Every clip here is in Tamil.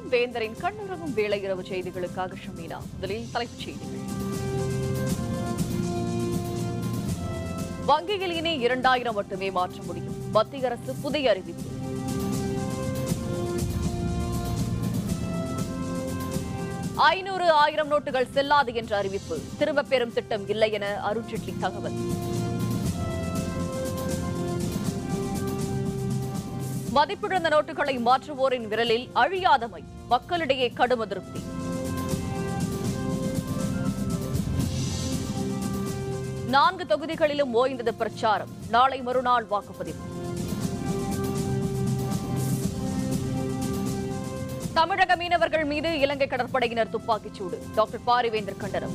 வேந்தரின் கண்ணுறங்கும் வேளை இரவு செய்திகளுக்காக ஷமீனா முதலில் தலைப்புச் செய்திகள் வங்கியில் இனி இரண்டாயிரம் மட்டுமே மாற்ற முடியும் மத்திய அரசு புதிய அறிவிப்பு ஐநூறு ஆயிரம் நோட்டுகள் செல்லாது என்ற அறிவிப்பு திரும்பப் பெறும் திட்டம் இல்லை என அருண்ஜேட்லி தகவல் மதிப்பிழந்த நோட்டுகளை மாற்றுவோரின் விரலில் அழியாதமை மக்களிடையே கடும் அதிருப்தி நான்கு தொகுதிகளிலும் ஓய்ந்தது பிரச்சாரம் நாளை மறுநாள் வாக்குப்பதிவு தமிழக மீனவர்கள் மீது இலங்கை கடற்படையினர் துப்பாக்கிச் சூடு டாக்டர் பாரிவேந்தர் கண்டனம்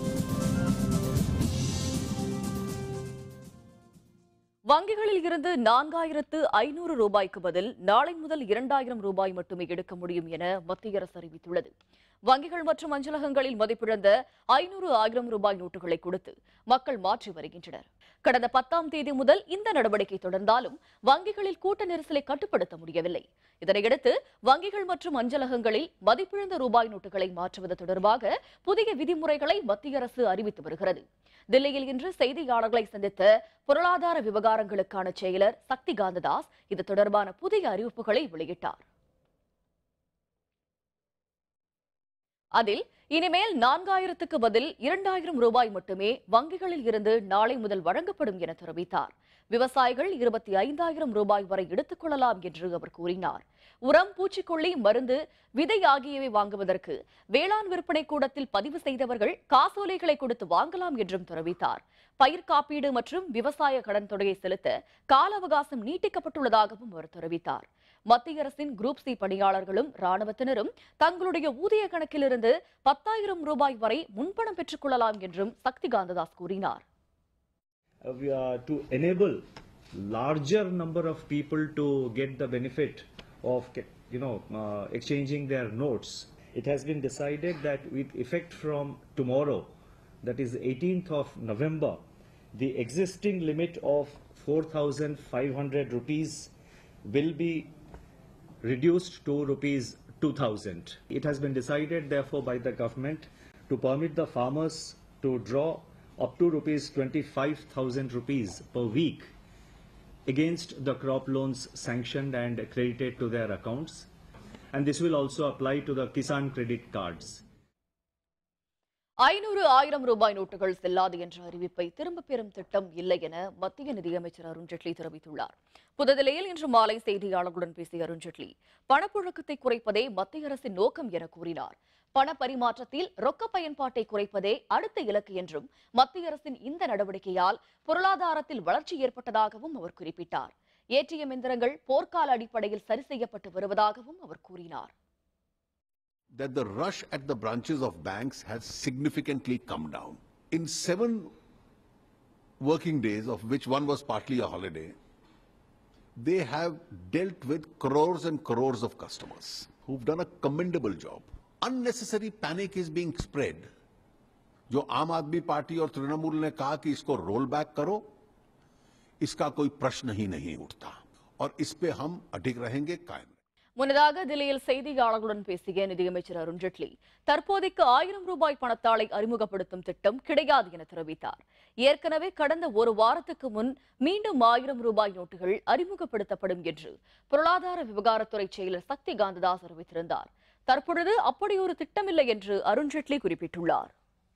வங்கிகளில் இருந்து நான்காயிரத்து ஐநூறு ரூபாய்க்கு பதில் நாளை முதல் இரண்டாயிரம் ரூபாய் மட்டுமே எடுக்க முடியும் என மத்திய அரசு அறிவித்துள்ளது வங்கிகள் மற்றும் அஞ்சலகங்களில் மதிப்பிழந்த ஐநூறு ஆயிரம் ரூபாய் நோட்டுகளை கொடுத்து மக்கள் மாற்றி வருகின்றனர் கடந்த பத்தாம் தேதி முதல் இந்த நடவடிக்கை தொடர்ந்தாலும் வங்கிகளில் கூட்ட நெரிசலை கட்டுப்படுத்த முடியவில்லை இதனையடுத்து வங்கிகள் மற்றும் அஞ்சலகங்களில் மதிப்பிழந்த ரூபாய் நோட்டுகளை மாற்றுவது தொடர்பாக புதிய விதிமுறைகளை மத்திய அரசு அறிவித்து வருகிறது தில்லியில் இன்று செய்தியாளர்களை சந்தித்த பொருளாதார விவகாரங்களுக்கான செயலர் சக்தி காந்ததாஸ் இது தொடர்பான புதிய அறிவிப்புகளை வெளியிட்டார் அதில் இனிமேல் நான்காயிரத்துக்கு பதில் இரண்டாயிரம் ரூபாய் மட்டுமே வங்கிகளில் இருந்து நாளை முதல் வழங்கப்படும் என தெரிவித்தார் விவசாயிகள் இருபத்தி ஐந்தாயிரம் ரூபாய் வரை எடுத்துக் கொள்ளலாம் என்று அவர் கூறினார் உரம் பூச்சிக்கொல்லி மருந்து விதை ஆகியவை வாங்குவதற்கு வேளாண் விற்பனை கூடத்தில் பதிவு செய்தவர்கள் காசோலைகளை கொடுத்து வாங்கலாம் என்றும் தெரிவித்தார் பயிர் காப்பீடு மற்றும் விவசாய கடன் தொகையை செலுத்த கால அவகாசம் நீட்டிக்கப்பட்டுள்ளதாகவும் அவர் தெரிவித்தார் மத்திய அரசின் குரூப் சி பணியாளர்களும் ராணுவத்தினரும் தங்களுடைய ஊதிய கணக்கிலிருந்து பத்தாயிரம் ரூபாய் வரை முன்பணம் பெற்றுக் கொள்ளலாம் என்றும் சக்தி காந்ததாஸ் கூறினார் uh, we are to enable larger number of people to get the benefit of ca- you know uh, exchanging their notes it has been decided that with effect from tomorrow that is 18th of november the existing limit of 4500 rupees will be reduced to rupees 2000 it has been decided therefore by the government to permit the farmers to draw up to rupees 25000 rupees per week against the crop loans sanctioned and credited to their accounts and this will also apply to the kisan credit cards ஐநூறு ஆயிரம் ரூபாய் நோட்டுகள் செல்லாது என்ற அறிவிப்பை திரும்பப் பெறும் திட்டம் இல்லை என மத்திய நிதியமைச்சர் அருண்ஜேட்லி தெரிவித்துள்ளார் புதுதில்லியில் இன்று மாலை செய்தியாளர்களுடன் பேசிய அருண்ஜேட்லி பணப்புழக்கத்தை குறைப்பதே மத்திய அரசின் நோக்கம் என கூறினார் பண பரிமாற்றத்தில் ரொக்க பயன்பாட்டை குறைப்பதே அடுத்த இலக்கு என்றும் மத்திய அரசின் இந்த நடவடிக்கையால் பொருளாதாரத்தில் வளர்ச்சி ஏற்பட்டதாகவும் அவர் குறிப்பிட்டார் ஏடிஎம் எந்திரங்கள் போர்க்கால அடிப்படையில் சரி செய்யப்பட்டு வருவதாகவும் அவர் கூறினார் that the rush at the branches of banks has significantly come down. In seven working days, of which one was partly a holiday, they have dealt with crores and crores of customers who've done a commendable job. Unnecessary panic is being spread. जो आम आदमी पार्टी और तृणमूल ने कहा कि इसको रोल बैक करो इसका कोई प्रश्न ही नहीं उठता और इस पे हम अडिग रहेंगे कायम முன்னதாக தில்லியில் செய்தியாளர்களுடன் பேசிய நிதியமைச்சர் அருண்ஜேட்லி தற்போதைக்கு ஆயிரம் ரூபாய் பணத்தாளை அறிமுகப்படுத்தும் திட்டம் கிடையாது என தெரிவித்தார் ஏற்கனவே கடந்த ஒரு வாரத்துக்கு முன் மீண்டும் ஆயிரம் ரூபாய் நோட்டுகள் அறிமுகப்படுத்தப்படும் என்று பொருளாதார விவகாரத்துறை செயலர் சக்தி காந்ததாஸ் அறிவித்திருந்தார் தற்பொழுது அப்படி ஒரு திட்டமில்லை என்று அருண்ஜேட்லி குறிப்பிட்டுள்ளார்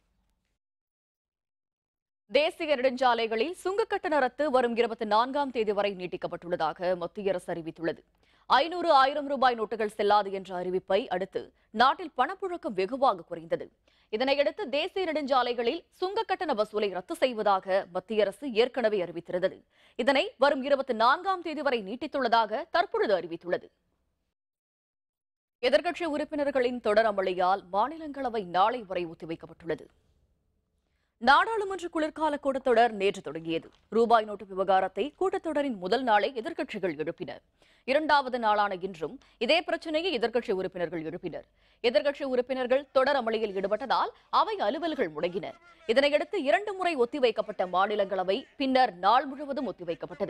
தேசிய நெடுஞ்சாலைகளில் சுங்க கட்டண ரத்து வரும் இருபத்தி நான்காம் தேதி வரை நீட்டிக்கப்பட்டுள்ளதாக மத்திய அரசு அறிவித்துள்ளது ஐநூறு ஆயிரம் ரூபாய் நோட்டுகள் செல்லாது என்ற அறிவிப்பை அடுத்து நாட்டில் பணப்புழக்கம் வெகுவாக குறைந்தது இதனையடுத்து தேசிய நெடுஞ்சாலைகளில் சுங்க கட்டண வசூலை ரத்து செய்வதாக மத்திய அரசு ஏற்கனவே அறிவித்திருந்தது இதனை வரும் இருபத்தி நான்காம் தேதி வரை நீட்டித்துள்ளதாக தற்பொழுது அறிவித்துள்ளது எதிர்க்கட்சி உறுப்பினர்களின் தொடர் அமளியால் மாநிலங்களவை நாளை வரை ஒத்திவைக்கப்பட்டுள்ளது நாடாளுமன்ற குளிர்கால கூட்டத்தொடர் நேற்று தொடங்கியது ரூபாய் நோட்டு விவகாரத்தை கூட்டத்தொடரின் முதல் நாளே எதிர்க்கட்சிகள் எழுப்பினர் இரண்டாவது நாளான இன்றும் இதே பிரச்சனையை எதிர்க்கட்சி உறுப்பினர்கள் எழுப்பினர் எதிர்க்கட்சி உறுப்பினர்கள் தொடர் அமளியில் ஈடுபட்டதால் அவை அலுவல்கள் முடங்கின இதனையடுத்து இரண்டு முறை ஒத்திவைக்கப்பட்ட மாநிலங்களவை பின்னர் நாள் முழுவதும் ஒத்திவைக்கப்பட்டது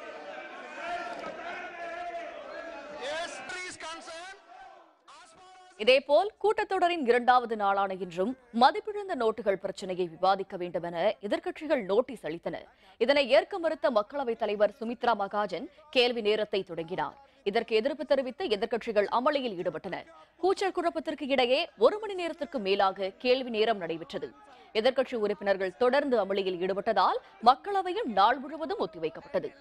Yes, please concern. As far as இதேபோல் கூட்டத்தொடரின் இரண்டாவது நாளான இன்றும் மதிப்பிழந்த நோட்டுகள் பிரச்சனையை விவாதிக்க வேண்டும் என எதிர்க்கட்சிகள் நோட்டீஸ் அளித்தன இதனை ஏற்க மறுத்த மக்களவைத் தலைவர் சுமித்ரா மகாஜன் கேள்வி நேரத்தை தொடங்கினார் இதற்கு எதிர்ப்பு தெரிவித்து எதிர்க்கட்சிகள் அமளியில் ஈடுபட்டன கூச்சல் குழப்பத்திற்கு இடையே ஒரு மணி நேரத்திற்கு மேலாக கேள்வி நேரம் நடைபெற்றது எதிர்க்கட்சி உறுப்பினர்கள் தொடர்ந்து அமளியில் ஈடுபட்டதால் மக்களவையும் நாள் முழுவதும் ஒத்திவைக்கப்பட்டது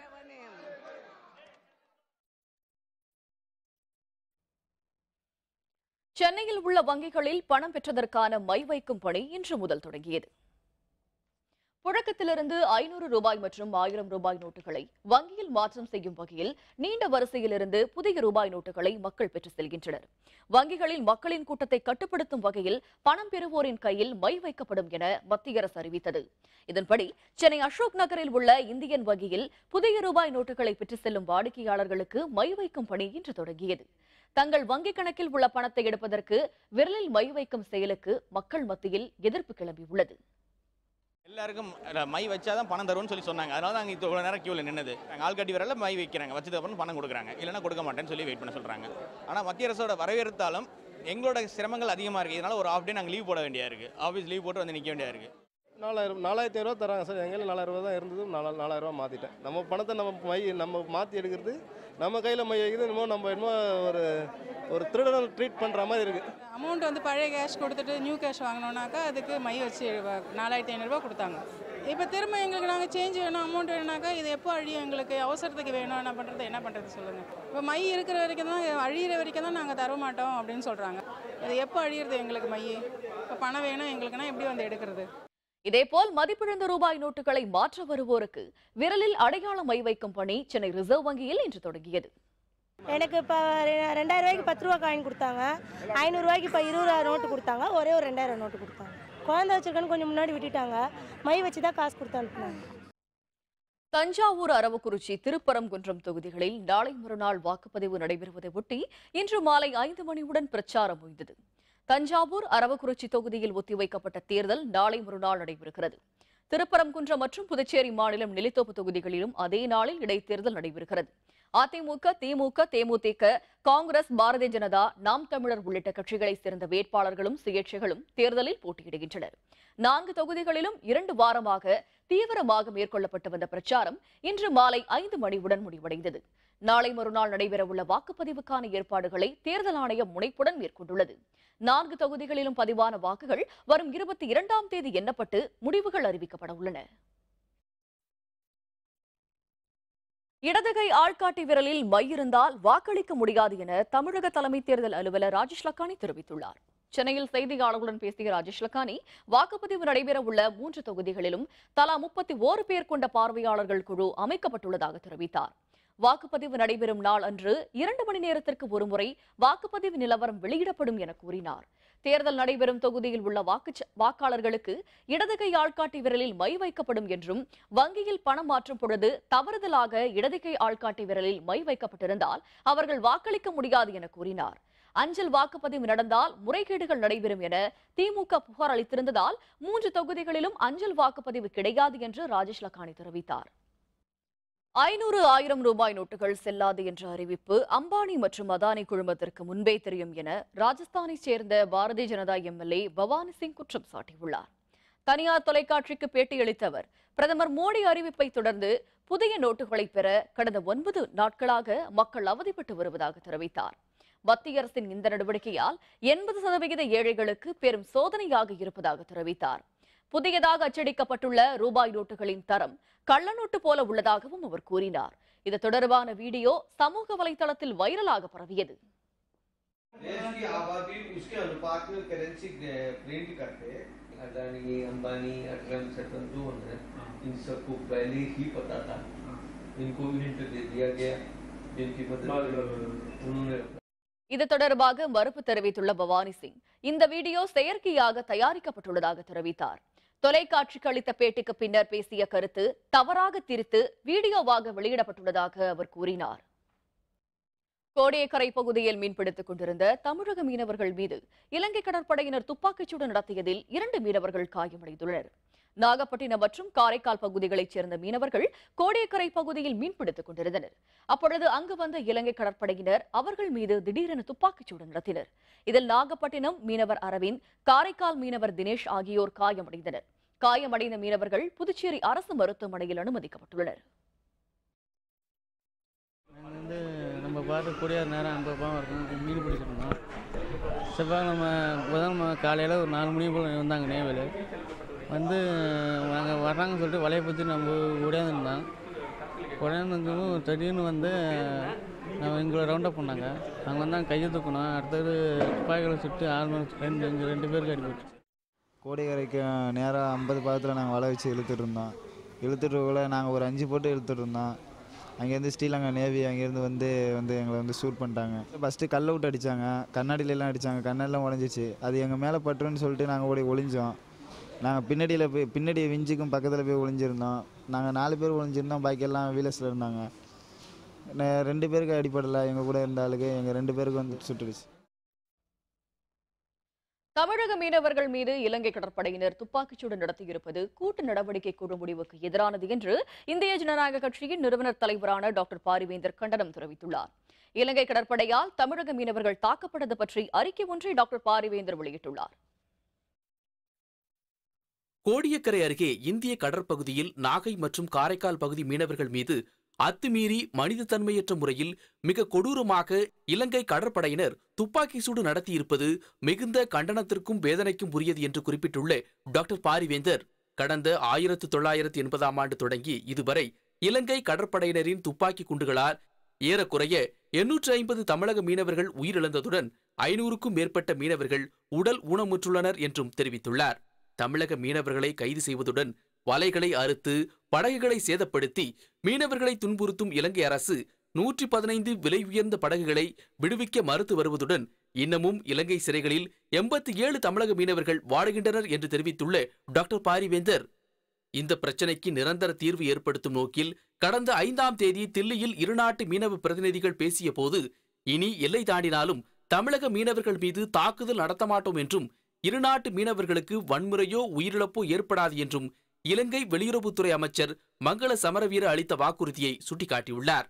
சென்னையில் உள்ள வங்கிகளில் பணம் பெற்றதற்கான மை வைக்கும் பணி இன்று முதல் தொடங்கியது புழக்கத்திலிருந்து ஐநூறு ரூபாய் மற்றும் ஆயிரம் ரூபாய் நோட்டுகளை வங்கியில் மாற்றம் செய்யும் வகையில் நீண்ட வரிசையிலிருந்து புதிய ரூபாய் நோட்டுகளை மக்கள் பெற்று செல்கின்றனர் வங்கிகளில் மக்களின் கூட்டத்தை கட்டுப்படுத்தும் வகையில் பணம் பெறுவோரின் கையில் மை வைக்கப்படும் என மத்திய அரசு அறிவித்தது இதன்படி சென்னை அசோக் நகரில் உள்ள இந்தியன் வங்கியில் புதிய ரூபாய் நோட்டுகளை பெற்று செல்லும் வாடிக்கையாளர்களுக்கு மை வைக்கும் பணி இன்று தொடங்கியது தங்கள் வங்கிக் கணக்கில் உள்ள பணத்தை எடுப்பதற்கு விரலில் மை வைக்கும் செயலுக்கு மக்கள் மத்தியில் எதிர்ப்பு கிளம்பியுள்ளது எல்லாருக்கும் அஹ், மை வச்சாதான் பணம் தருவோம்னு சொல்லி சொன்னாங்க அதனால தான் அங்கே இவ்வளோ நேரம் கியூவில் நின்னது நாங்கள் ஆள்காட்டி வரல மை வைக்கிறாங்க வச்சதுக்கு அப்புறம் பணம் கொடுக்குறாங்க இல்லைன்னா கொடுக்க மாட்டேன்னு சொல்லி வெயிட் பண்ண சொல்கிறாங்க ஆனால் மத்திய அரசோட வரவேற்றாலும் எங்களோட சிரமங்கள் அதிகமாக இருக்குது இதனால ஒரு ஆஃப் டே நாங்கள் லீவ் போட வேண்டியா இருக்குது ஆஃபீஸ் லீவ் போட்டு வந்து நிற்க வேண்டியா இருக்குது நாலாயிரம் நாலாயிரத்தி ஐநூறுவா தராங்க சார் எங்கள் நாலாயிரம் ரூபா தான் இருந்தது நாலா நாலாயிரரூவா மாற்றிட்டேன் நம்ம பணத்தை நம்ம மை நம்ம மாற்றி எடுக்கிறது நம்ம கையில் மை வைக்கிறது என்னமோ நம்ம என்னமோ ஒரு ஒரு திருடன் ட்ரீட் பண்ணுற மாதிரி இருக்குது அமௌண்ட் வந்து பழைய கேஷ் கொடுத்துட்டு நியூ கேஷ் வாங்கினோன்னாக்கா அதுக்கு மை வச்சு வ- நாலாயிரத்தி ஐநூறுரூவா கொடுத்தாங்க இப்போ திரும்ப எங்களுக்கு நாங்கள் சேஞ்ச் வேணும் அமௌண்ட் வேணும்னாக்கா இது எப்போ அழியும் எங்களுக்கு அவசரத்துக்கு வேணும் என்ன பண்ணுறது என்ன பண்ணுறது சொல்லுங்கள் இப்போ மை இருக்கிற வரைக்கும் தான் அழியிற வரைக்கும் தான் நாங்கள் தர மாட்டோம் அப்படின்னு சொல்கிறாங்க இது எப்போ அழியிறது எங்களுக்கு மை இப்போ பணம் வேணும் எங்களுக்குன்னா எப்படி வந்து எடுக்கிறது இதேபோல் மதிப்பிழந்த ரூபாய் நோட்டுகளை மாற்ற வருவோருக்கு விரலில் அடையாளம் மை வைக்கும் பணி சென்னை ரிசர்வ் வங்கியில் இன்று தொடங்கியது எனக்கு இப்போ ரெண்டாயிரம் ரூபாய்க்கு பத்து ரூபா காயின் கொடுத்தாங்க ஐநூறுரூவாய்க்கு இப்போ இருபது ரூபா நோட்டு கொடுத்தாங்க ஒரே ஒரு ரெண்டாயிரம் நோட்டு கொடுத்தாங்க குழந்தை வச்சிருக்கேன்னு கொஞ்சம் முன்னாடி விட்டுட்டாங்க மை வச்சு தான் காசு கொடுத்து அனுப்புனாங்க தஞ்சாவூர் அரவக்குறிச்சி திருப்பரங்குன்றம் தொகுதிகளில் நாளை மறுநாள் வாக்குப்பதிவு நடைபெறுவதை ஒட்டி இன்று மாலை ஐந்து மணியுடன் பிரச்சாரம் முடிந்தது தஞ்சாவூர் அரவக்குறிச்சி தொகுதியில் ஒத்திவைக்கப்பட்ட தேர்தல் நாளை மறுநாள் நடைபெறுகிறது திருப்பரங்குன்றம் மற்றும் புதுச்சேரி மாநிலம் நிலத்தோப்பு தொகுதிகளிலும் அதே நாளில் இடைத்தேர்தல் நடைபெறுகிறது அதிமுக திமுக தேமுதிக காங்கிரஸ் பாரதிய ஜனதா நாம் தமிழர் உள்ளிட்ட கட்சிகளைச் சேர்ந்த வேட்பாளர்களும் சுயேட்சைகளும் தேர்தலில் போட்டியிடுகின்றனர் நான்கு தொகுதிகளிலும் இரண்டு வாரமாக தீவிரமாக மேற்கொள்ளப்பட்டு வந்த பிரச்சாரம் இன்று மாலை ஐந்து மணியுடன் முடிவடைந்தது நாளை மறுநாள் நடைபெறவுள்ள வாக்குப்பதிவுக்கான ஏற்பாடுகளை தேர்தல் ஆணையம் முனைப்புடன் மேற்கொண்டுள்ளது நான்கு தொகுதிகளிலும் பதிவான வாக்குகள் வரும் இருபத்தி இரண்டாம் தேதி எண்ணப்பட்டு முடிவுகள் அறிவிக்கப்பட உள்ளன இடதுகை ஆள்காட்டி விரலில் மை இருந்தால் வாக்களிக்க முடியாது என தமிழக தலைமை தேர்தல் அலுவலர் ராஜேஷ் லக்கானி தெரிவித்துள்ளார் சென்னையில் செய்தியாளர்களுடன் பேசிய ராஜேஷ் லக்கானி வாக்குப்பதிவு நடைபெறவுள்ள மூன்று தொகுதிகளிலும் தலா முப்பத்தி ஓரு பேர் கொண்ட பார்வையாளர்கள் குழு அமைக்கப்பட்டுள்ளதாக தெரிவித்தார் வாக்குப்பதிவு நடைபெறும் நாள் அன்று இரண்டு மணி நேரத்திற்கு ஒருமுறை வாக்குப்பதிவு நிலவரம் வெளியிடப்படும் என கூறினார் தேர்தல் நடைபெறும் தொகுதியில் உள்ள வாக்குச் வாக்காளர்களுக்கு இடதுகை ஆள்காட்டி விரலில் மை வைக்கப்படும் என்றும் வங்கியில் பணம் மாற்றும் பொழுது தவறுதலாக இடதுகை ஆள்காட்டி விரலில் மை வைக்கப்பட்டிருந்தால் அவர்கள் வாக்களிக்க முடியாது என கூறினார் அஞ்சல் வாக்குப்பதிவு நடந்தால் முறைகேடுகள் நடைபெறும் என திமுக புகார் அளித்திருந்ததால் மூன்று தொகுதிகளிலும் அஞ்சல் வாக்குப்பதிவு கிடையாது என்று ராஜேஷ் லக்கானி தெரிவித்தார் ஐநூறு ஆயிரம் ரூபாய் நோட்டுகள் செல்லாது என்ற அறிவிப்பு அம்பானி மற்றும் அதானி குழுமத்திற்கு முன்பே தெரியும் என ராஜஸ்தானை சேர்ந்த பாரதிய ஜனதா எம்எல்ஏ பவானி சிங் குற்றம் சாட்டியுள்ளார் தனியார் தொலைக்காட்சிக்கு பேட்டியளித்த அவர் பிரதமர் மோடி அறிவிப்பை தொடர்ந்து புதிய நோட்டுகளை பெற கடந்த ஒன்பது நாட்களாக மக்கள் அவதிப்பட்டு வருவதாக தெரிவித்தார் மத்திய அரசின் இந்த நடவடிக்கையால் எண்பது சதவிகித ஏழைகளுக்கு பெரும் சோதனையாக இருப்பதாக தெரிவித்தார் புதியதாக அச்சடிக்கப்பட்டுள்ள ரூபாய் நோட்டுகளின் தரம் கள்ள நோட்டு போல உள்ளதாகவும் அவர் கூறினார் இது தொடர்பான வீடியோ சமூக வலைதளத்தில் வைரலாக பரவியது देश की आबादी उसके अनुपात में करेंसी प्रिंट करते हैं अदानी अंबानी अटलम सेटल जो है इन सबको पहले ही पता था इनको हिंट दे दिया गया जिनकी मदद से उन्होंने இது தொடர்பாக மறுப்பு தெரிவித்துள்ள பவானி சிங் இந்த வீடியோ செயற்கையாக தயாரிக்கப்பட்டுள்ளதாக தெரிவித்தார் தொலைக்காட்சிக்கு அளித்த பேட்டிக்கு பின்னர் பேசிய கருத்து தவறாக திரித்து வீடியோவாக வெளியிடப்பட்டுள்ளதாக அவர் கூறினார் கோடியக்கரை பகுதியில் மீன்பிடித்துக் கொண்டிருந்த தமிழக மீனவர்கள் மீது இலங்கை கடற்படையினர் துப்பாக்கிச்சூடு நடத்தியதில் இரண்டு மீனவர்கள் காயமடைந்துள்ளனர் நாகப்பட்டினம் மற்றும் காரைக்கால் பகுதிகளைச் சேர்ந்த மீனவர்கள் கோடியக்கரை பகுதியில் மீன்பிடித்துக் கொண்டிருந்தனர் அப்பொழுது அங்கு வந்த இலங்கை கடற்படையினர் அவர்கள் மீது திடீரென துப்பாக்கிச்சூடு நடத்தினர் இதில் நாகப்பட்டினம் மீனவர் அரவிந்த் காரைக்கால் மீனவர் தினேஷ் ஆகியோர் காயமடைந்தனர் காயமடைந்த மீனவர்கள் புதுச்சேரி அரசு மருத்துவமனையில் அனுமதிக்கப்பட்டுள்ளனர் நாங்கள் வந்து நம்ம பாட்டு குடியார் நேரம் ஐம்பது பாவம் இருக்கும் மீன் பிடிச்சிருந்தோம் செவ்வாய்க்கிழமை புதன்கிழமை காலையில் ஒரு நாலு மணி போல் வந்தாங்க நேவல் வந்து நாங்கள் வர்றாங்கன்னு சொல்லிட்டு வலையை பற்றி நம்ம உடையாந்துருந்தோம் உடையாந்துருந்ததும் திடீர்னு வந்து நம்ம எங்களை ரவுண்டப் பண்ணாங்க அங்கே வந்தாங்க கையை தூக்கணும் அடுத்தது துப்பாக்கிகளை சுட்டு ஆறு மணி ரெண்டு எங்கள் ரெண்டு பேருக்கு அடிபட்டு கோடிக்கரைக்கு நேராக ஐம்பது பாதத்தில் நாங்கள் வலை வச்சு இழுத்துட்டு இருந்தோம் இழுத்துட்டு இருக்கக்குள்ள நாங்கள் ஒரு அஞ்சு போட்டு இழுத்துட்டு இருந்தோம் அங்கேருந்து ஸ்ரீலங்கா நேவி அங்கேருந்து வந்து வந்து எங்களை வந்து ஷூட் பண்ணிட்டாங்க ஃபஸ்ட்டு கல் அவுட் அடித்தாங்க கண்ணாடியிலலாம் அடித்தாங்க கண்ணெல்லாம் உடஞ்சிச்சு அது எங்கள் மேலே பட்டுருன்னு சொல்லிட்டு நாங்கள் ஓடி ஒளிஞ்சோம் நாங்கள் பின்னாடியில் போய் பின்னாடி விஞ்சுக்கும் பக்கத்தில் போய் ஒளிஞ்சிருந்தோம் நாங்கள் நாலு பேர் ஒளிஞ்சிருந்தோம் பாக்கி எல்லாம் வீலர்ஸில் இருந்தாங்க நே- ரெண்டு பேருக்கு அடிப்படலை எங்கள் கூட இருந்த ஆளுக்கு எங்கள் ரெண்டு பேருக்கு வந்து சுட்டுடுச்சு தமிழக மீனவர்கள் மீது இலங்கை கடற்படையினர் துப்பாக்கிச்சூடு நடத்தியிருப்பது கூட்டு நடவடிக்கை குழு முடிவுக்கு எதிரானது என்று இந்திய ஜனநாயக கட்சியின் நிறுவனர் தலைவரான டாக்டர் பாரிவேந்தர் கண்டனம் தெரிவித்துள்ளார் இலங்கை கடற்படையால் தமிழக மீனவர்கள் தாக்கப்பட்டது பற்றி அறிக்கை ஒன்றை டாக்டர் பாரிவேந்தர் வெளியிட்டுள்ளார் கோடியக்கரை அருகே இந்திய கடற்பகுதியில் நாகை மற்றும் காரைக்கால் பகுதி மீனவர்கள் மீது அத்துமீறி மனிதத்தன்மையற்ற முறையில் மிக கொடூரமாக இலங்கை கடற்படையினர் துப்பாக்கி சூடு நடத்தியிருப்பது மிகுந்த கண்டனத்திற்கும் வேதனைக்கும் உரியது என்று குறிப்பிட்டுள்ள டாக்டர் பாரிவேந்தர் கடந்த ஆயிரத்து தொள்ளாயிரத்து எண்பதாம் ஆண்டு தொடங்கி இதுவரை இலங்கை கடற்படையினரின் துப்பாக்கி குண்டுகளால் ஏறக்குறைய எண்ணூற்று ஐம்பது தமிழக மீனவர்கள் உயிரிழந்ததுடன் ஐநூறுக்கும் மேற்பட்ட மீனவர்கள் உடல் ஊனமுற்றுள்ளனர் என்றும் தெரிவித்துள்ளார் தமிழக மீனவர்களை கைது செய்வதுடன் வலைகளை அறுத்து படகுகளை சேதப்படுத்தி மீனவர்களை துன்புறுத்தும் இலங்கை அரசு நூற்றி பதினைந்து விலை உயர்ந்த படகுகளை விடுவிக்க மறுத்து வருவதுடன் இன்னமும் இலங்கை சிறைகளில் எண்பத்தி ஏழு தமிழக மீனவர்கள் வாடுகின்றனர் என்று தெரிவித்துள்ள டாக்டர் பாரிவேந்தர் இந்த பிரச்சனைக்கு நிரந்தர தீர்வு ஏற்படுத்தும் நோக்கில் கடந்த ஐந்தாம் தேதி தில்லியில் இருநாட்டு மீனவ பிரதிநிதிகள் பேசிய போது இனி எல்லை தாண்டினாலும் தமிழக மீனவர்கள் மீது தாக்குதல் நடத்த மாட்டோம் என்றும் இருநாட்டு மீனவர்களுக்கு வன்முறையோ உயிரிழப்போ ஏற்படாது என்றும் இலங்கை வெளியுறவுத்துறை அமைச்சர் மங்கள சமரவீர அளித்த வாக்குறுதியை சுட்டிக்காட்டியுள்ளார்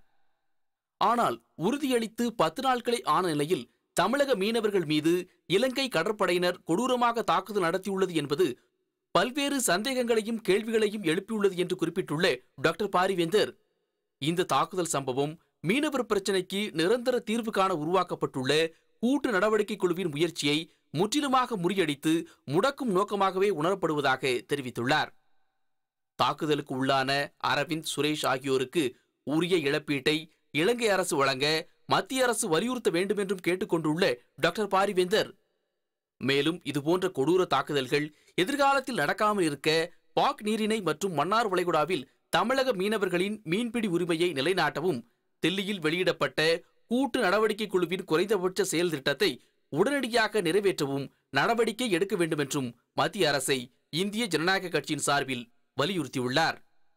ஆனால் உறுதியளித்து பத்து நாட்களே ஆன நிலையில் தமிழக மீனவர்கள் மீது இலங்கை கடற்படையினர் கொடூரமாக தாக்குதல் நடத்தியுள்ளது என்பது பல்வேறு சந்தேகங்களையும் கேள்விகளையும் எழுப்பியுள்ளது என்று குறிப்பிட்டுள்ள டாக்டர் பாரிவேந்தர் இந்த தாக்குதல் சம்பவம் மீனவர் பிரச்சினைக்கு நிரந்தர தீர்வு காண உருவாக்கப்பட்டுள்ள கூட்டு நடவடிக்கை குழுவின் முயற்சியை முற்றிலுமாக முறியடித்து முடக்கும் நோக்கமாகவே உணரப்படுவதாக தெரிவித்துள்ளார் தாக்குதலுக்கு உள்ளான அரவிந்த் சுரேஷ் ஆகியோருக்கு உரிய இழப்பீட்டை இலங்கை அரசு வழங்க மத்திய அரசு வலியுறுத்த வேண்டும் என்றும் கேட்டுக்கொண்டுள்ள டாக்டர் பாரிவேந்தர் மேலும் இதுபோன்ற கொடூர தாக்குதல்கள் எதிர்காலத்தில் நடக்காமல் இருக்க பாக் நீரிணை மற்றும் மன்னார் வளைகுடாவில் தமிழக மீனவர்களின் மீன்பிடி உரிமையை நிலைநாட்டவும் தில்லியில் வெளியிடப்பட்ட கூட்டு நடவடிக்கை குழுவின் குறைந்தபட்ச செயல் திட்டத்தை உடனடியாக நிறைவேற்றவும் நடவடிக்கை எடுக்க வேண்டும் என்றும் மத்திய அரசை இந்திய ஜனநாயக கட்சியின் சார்பில் வலியுறுத்தியுள்ளார்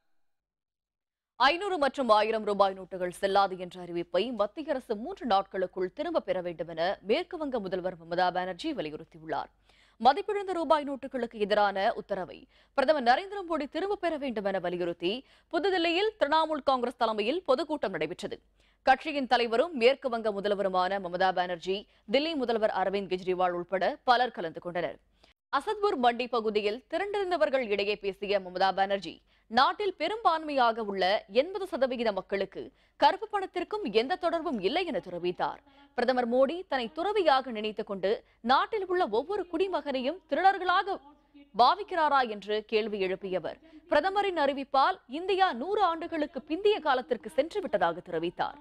ஐநூறு மற்றும் ஆயிரம் ரூபாய் நோட்டுகள் செல்லாது என்ற அறிவிப்பை மத்திய அரசு மூன்று நாட்களுக்குள் திரும்ப பெற வேண்டும் என மேற்கு வங்க முதல்வர் மமதா பானர்ஜி வலியுறுத்தியுள்ளார் மதிப்பிழந்த ரூபாய் நோட்டுகளுக்கு எதிரான உத்தரவை பிரதமர் நரேந்திர மோடி திரும்ப பெற வேண்டும் என வலியுறுத்தி புதுதில்லியில் திரிணாமுல் காங்கிரஸ் தலைமையில் பொதுக்கூட்டம் நடைபெற்றது கட்சியின் தலைவரும் மேற்கு வங்க முதல்வருமான மமதா பானர்ஜி தில்லி முதல்வர் அரவிந்த் கெஜ்ரிவால் உட்பட பலர் கலந்து கொண்டனர் அசத்பூர் மண்டி பகுதியில் திரண்டிருந்தவர்கள் இடையே பேசிய மமதா பானர்ஜி நாட்டில் பெரும்பான்மையாக உள்ள எண்பது சதவிகித மக்களுக்கு கருப்பு பணத்திற்கும் எந்த தொடர்பும் இல்லை என தெரிவித்தார் பிரதமர் மோடி தன்னை துறவியாக நினைத்துக் கொண்டு நாட்டில் உள்ள ஒவ்வொரு குடிமகனையும் திருடர்களாக பாவிக்கிறாரா என்று கேள்வி எழுப்பியவர் பிரதமரின் அறிவிப்பால் இந்தியா நூறு ஆண்டுகளுக்கு பிந்திய காலத்திற்கு சென்று விட்டதாக தெரிவித்தார்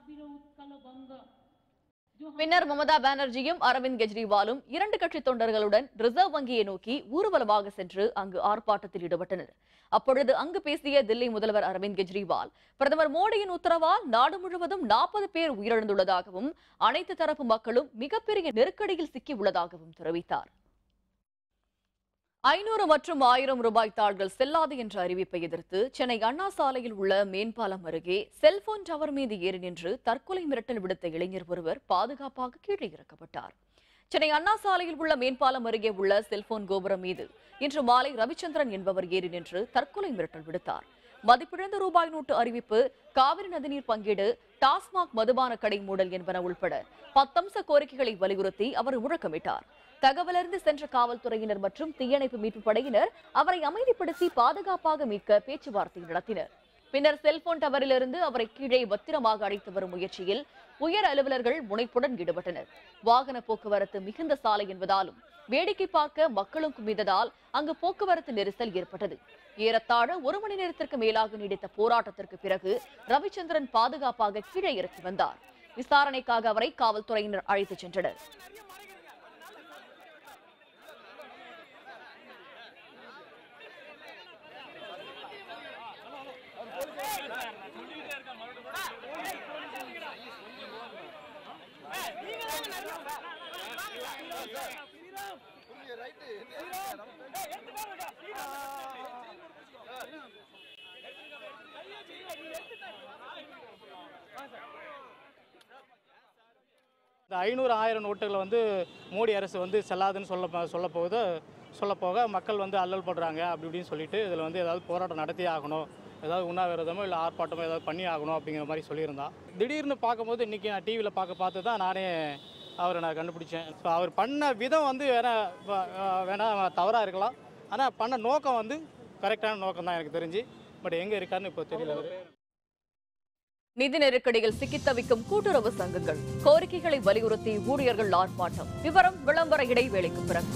பின்னர் மமதா பானர்ஜியும் அரவிந்த் கெஜ்ரிவாலும் இரண்டு கட்சி தொண்டர்களுடன் ரிசர்வ் வங்கியை நோக்கி ஊர்வலமாக சென்று அங்கு ஆர்ப்பாட்டத்தில் ஈடுபட்டனர் அப்பொழுது அங்கு பேசிய தில்லி முதல்வர் அரவிந்த் கெஜ்ரிவால் பிரதமர் மோடியின் உத்தரவால் நாடு முழுவதும் நாற்பது பேர் உயிரிழந்துள்ளதாகவும் அனைத்து தரப்பு மக்களும் மிகப்பெரிய நெருக்கடியில் சிக்கியுள்ளதாகவும் தெரிவித்தார் ஐநூறு மற்றும் ஆயிரம் ரூபாய் தாள்கள் செல்லாது என்ற அறிவிப்பை எதிர்த்து சென்னை அண்ணா சாலையில் உள்ள மேம்பாலம் அருகே செல்போன் டவர் மீது ஏறி நின்று தற்கொலை மிரட்டல் விடுத்த இளைஞர் ஒருவர் பாதுகாப்பாக கீழே இறக்கப்பட்டார் சென்னை அண்ணா சாலையில் உள்ள மேம்பாலம் அருகே உள்ள செல்போன் கோபுரம் மீது இன்று மாலை ரவிச்சந்திரன் என்பவர் ஏறி நின்று தற்கொலை மிரட்டல் விடுத்தார் மதிப்பிழந்த ரூபாய் நோட்டு அறிவிப்பு காவிரி நதிநீர் பங்கீடு டாஸ்மாக் மதுபான கடை மூடல் என்பன உள்பட பத்தம்ச கோரிக்கைகளை வலியுறுத்தி அவர் முழக்கமிட்டார் தகவலறிந்து சென்ற காவல்துறையினர் மற்றும் தீயணைப்பு மீட்பு படையினர் அவரை அமைதிப்படுத்தி பாதுகாப்பாக மீட்க பேச்சுவார்த்தை நடத்தினர் பின்னர் செல்போன் டவரிலிருந்து அவரை கீழே பத்திரமாக அழைத்து வரும் முயற்சியில் உயர் அலுவலர்கள் முனைப்புடன் ஈடுபட்டனர் வாகன போக்குவரத்து மிகுந்த சாலை என்பதாலும் வேடிக்கை பார்க்க மக்களும் குவிந்ததால் அங்கு போக்குவரத்து நெரிசல் ஏற்பட்டது ஏறத்தாழ ஒரு மணி நேரத்திற்கு மேலாக நீடித்த போராட்டத்திற்கு பிறகு ரவிச்சந்திரன் பாதுகாப்பாக கீழே இறக்கி வந்தார் விசாரணைக்காக அவரை காவல்துறையினர் அழைத்துச் சென்றனர் இந்த ஐநூறு ஆயிரம் நோட்டுகளை வந்து மோடி அரசு வந்து செல்லாதுன்னு சொல்ல சொல்ல போகுது சொல்ல போக மக்கள் வந்து அல்லல் படுறாங்க அப்படி இப்படின்னு சொல்லிட்டு இதில் வந்து ஏதாவது போராட்டம் நடத்தியே ஆகணும் ஏதாவது உண்ணாவிரதமோ இல்லை ஆர்ப்பாட்டமோ ஏதாவது பண்ணி ஆகணும் அப்படிங்கிற மாதிரி சொல்லியிருந்தான் திடீர்னு பார்க்கும்போது இன்றைக்கி நான் டிவியில் பார்க்க பார்த்து தான் நானே அவரை நான் கண்டுபிடிச்சேன் ஸோ அவர் பண்ண விதம் வந்து வேணா வ- அஹ் வேணா தவறாக இருக்கலாம் ஆனால் பண்ண நோக்கம் வந்து கரெக்டான நோக்கம் தான் எனக்கு தெரிஞ்சு பட் எங்கே இருக்காருன்னு இப்போ தெரியல அவரு நிதி நெருக்கடியில் சிக்கித் தவிக்கும் கூட்டுறவு சங்கங்கள் கோரிக்கைகளை வலியுறுத்தி ஊழியர்கள் ஆர்ப்பாட்டம் விவரம் விளம்பர இடைவேளைக்கு பிறகு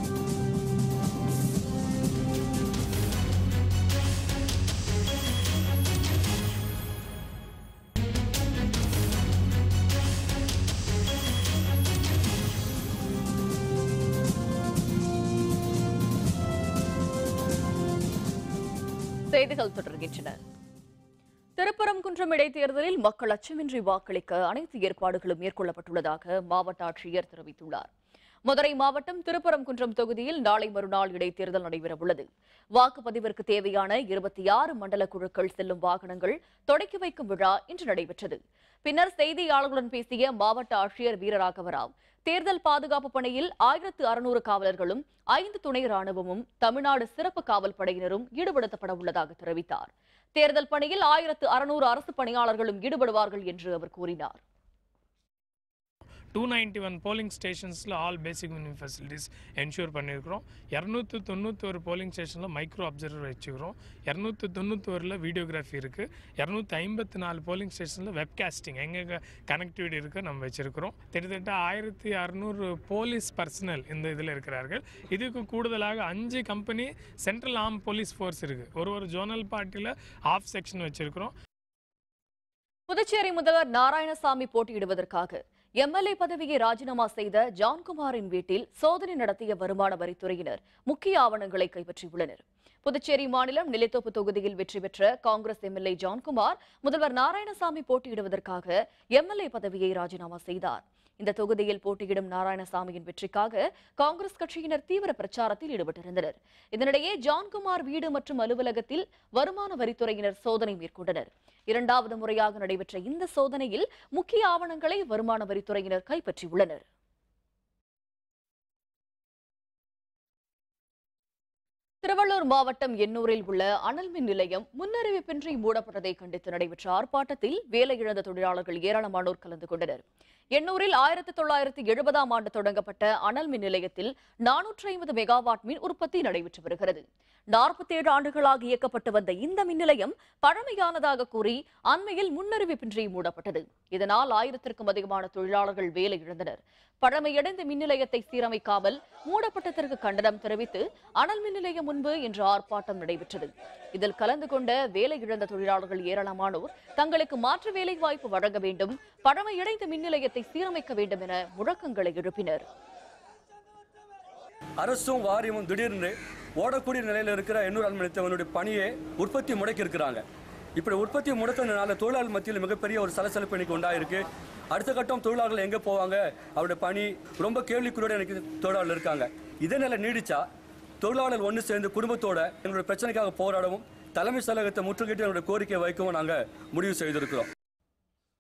செய்திகள் தொடர்கின்றன திருப்பரங்குன்றம் இடைத்தேர்தலில் மக்கள் அச்சமின்றி வாக்களிக்க அனைத்து ஏற்பாடுகளும் மேற்கொள்ளப்பட்டுள்ளதாக மாவட்ட ஆட்சியர் தெரிவித்துள்ளார் மதுரை மாவட்டம் திருப்பரங்குன்றம் தொகுதியில் நாளை மறுநாள் இடைத்தேர்தல் நடைபெறவுள்ளது வாக்குப்பதிவிற்கு தேவையான இருபத்தி ஆறு மண்டல குழுக்கள் செல்லும் வாகனங்கள் தொடக்கி வைக்கும் விழா இன்று நடைபெற்றது பின்னர் செய்தியாளர்களுடன் பேசிய மாவட்ட ஆட்சியர் வீரராகவராவ் தேர்தல் பாதுகாப்பு பணியில் ஆயிரத்து அறுநூறு காவலர்களும் ஐந்து துணை ராணுவமும் தமிழ்நாடு சிறப்பு காவல் படையினரும் ஈடுபடுத்தப்பட உள்ளதாக தெரிவித்தார் தேர்தல் பணியில் ஆயிரத்து அறுநூறு அரசு பணியாளர்களும் ஈடுபடுவார்கள் என்று அவர் கூறினார் டூ நைன்ட்டி ஒன் போலிங் ஸ்டேஷன்ஸில் all basic minimum facilities ensure பண்ணியிருக்கிறோம் இரநூத்தி தொண்ணூத்தொரு போலிங் ஸ்டேஷனில் மைக்ரோ அப்சர்வர் வச்சுக்கிறோம் இரநூத்தி தொண்ணூத்தோரில் வீடியோகிராஃபி இருக்குது இரநூத்தி ஐம்பத்தி நாலு போலிங் ஸ்டேஷனில் வெப்காஸ்டிங் எங்கெங்கே கனெக்டிவிட்டி இருக்குது நம்ம வச்சுருக்கிறோம் கிட்டத்தட்ட ஆயிரத்தி அறநூறு போலீஸ் பர்சனல் இந்த இதில் இருக்கிறார்கள் இதுக்கு கூடுதலாக அஞ்சு company central arm police force இருக்குது ஒரு ஒரு ஜோனல் பார்ட்டியில் ஆஃப் செக்ஷன் வச்சுருக்கிறோம் புதுச்சேரி முதல்வர் நாராயணசாமி போட்டியிடுவதற்காக எம்எல்ஏ பதவியை ராஜினாமா செய்த ஜான்குமாரின் வீட்டில் சோதனை நடத்திய வருமான வரித்துறையினர் முக்கிய ஆவணங்களை கைப்பற்றியுள்ளனர் புதுச்சேரி மாநிலம் நிலைத்தோப்பு தொகுதியில் வெற்றி பெற்ற காங்கிரஸ் எம்எல்ஏ ஜான்குமார் முதல்வர் நாராயணசாமி போட்டியிடுவதற்காக எம்எல்ஏ பதவியை ராஜினாமா செய்தார் இந்த தொகுதியில் போட்டியிடும் நாராயணசாமியின் வெற்றிக்காக காங்கிரஸ் கட்சியினர் தீவிர பிரச்சாரத்தில் ஈடுபட்டிருந்தனர் இதனிடையே ஜான்குமார் வீடு மற்றும் அலுவலகத்தில் வருமான வரித்துறையினர் சோதனை மேற்கொண்டனர் இரண்டாவது முறையாக நடைபெற்ற இந்த சோதனையில் முக்கிய ஆவணங்களை வருமான வரித்துறையினர் கைப்பற்றியுள்ளனர் திருவள்ளூர் மாவட்டம் எண்ணூரில் உள்ள அனல் மின் நிலையம் முன்னறிவிப்பின்றி மூடப்பட்டதை கண்டித்து நடைபெற்ற ஆர்ப்பாட்டத்தில் வேலை இழந்த தொழிலாளர்கள் ஏராளமானோர் கலந்து கொண்டனர் எண்ணூரில் ஆயிரத்தி தொள்ளாயிரத்தி எழுபதாம் ஆண்டு தொடங்கப்பட்ட அனல் மின் நிலையத்தில் நானூற்றி ஐம்பது மெகாவாட் மின் உற்பத்தி நடைபெற்று வருகிறது நாற்பத்தேழு ஆண்டுகளாக இயக்கப்பட்டு வந்த இந்த மின் நிலையம் பழமையானதாக கூறி அண்மையில் முன்னறிவிப்பின்றி மூடப்பட்டது இதனால் ஆயிரத்திற்கும் அதிகமான தொழிலாளர்கள் வேலை இழந்தனர் பழமையடைந்த மின் நிலையத்தை சீரமைக்காமல் மூடப்பட்டதற்கு கண்டனம் தெரிவித்து அனல் மின் நிலையம் முன்பு இன்று ஆர்ப்பாட்டம் நடைபெற்றது இதில் கலந்து கொண்ட வேலை இழந்த தொழிலாளர்கள் ஏராளமானோர் தங்களுக்கு மாற்று வேலை வாய்ப்பு வழங்க வேண்டும் பழமையடைந்த மின் நிலையத்தை சீரமைக்க வேண்டும் என முழக்கங்களை எழுப்பினர் அரசும் வாரியமும் திடீர்னு ஓடக்கூடிய நிலையில் இருக்கிற எண்ணூர் அலுவலகத்தினுடைய பணியை உற்பத்தி முடக்கி இருக்கிறாங்க இப்படி உற்பத்தி முடக்கினால தொழிலாளர் மத்தியில் மிகப்பெரிய ஒரு சலசலப்பு இன்னைக்கு உண்டாயிருக்கு அடுத்த கட்டம் தொழிலாளர்கள் எங்கே போவாங்க அவருடைய பணி ரொம்ப கேள்விக்குறியோட எனக்கு தொழிலாளர் இருக்காங்க இதே நிலை நீடிச்சா தொழிலாளர் ஒன்று சேர்ந்து குடும்பத்தோட எங்களுடைய பிரச்சனைக்காக போராடவும் தலைமை செயலகத்தை முற்றுகையிட்டு எங்களுடைய கோரிக்கை வைக்கவும் நாங்கள் முடிவு செய்திருக்கிறோம்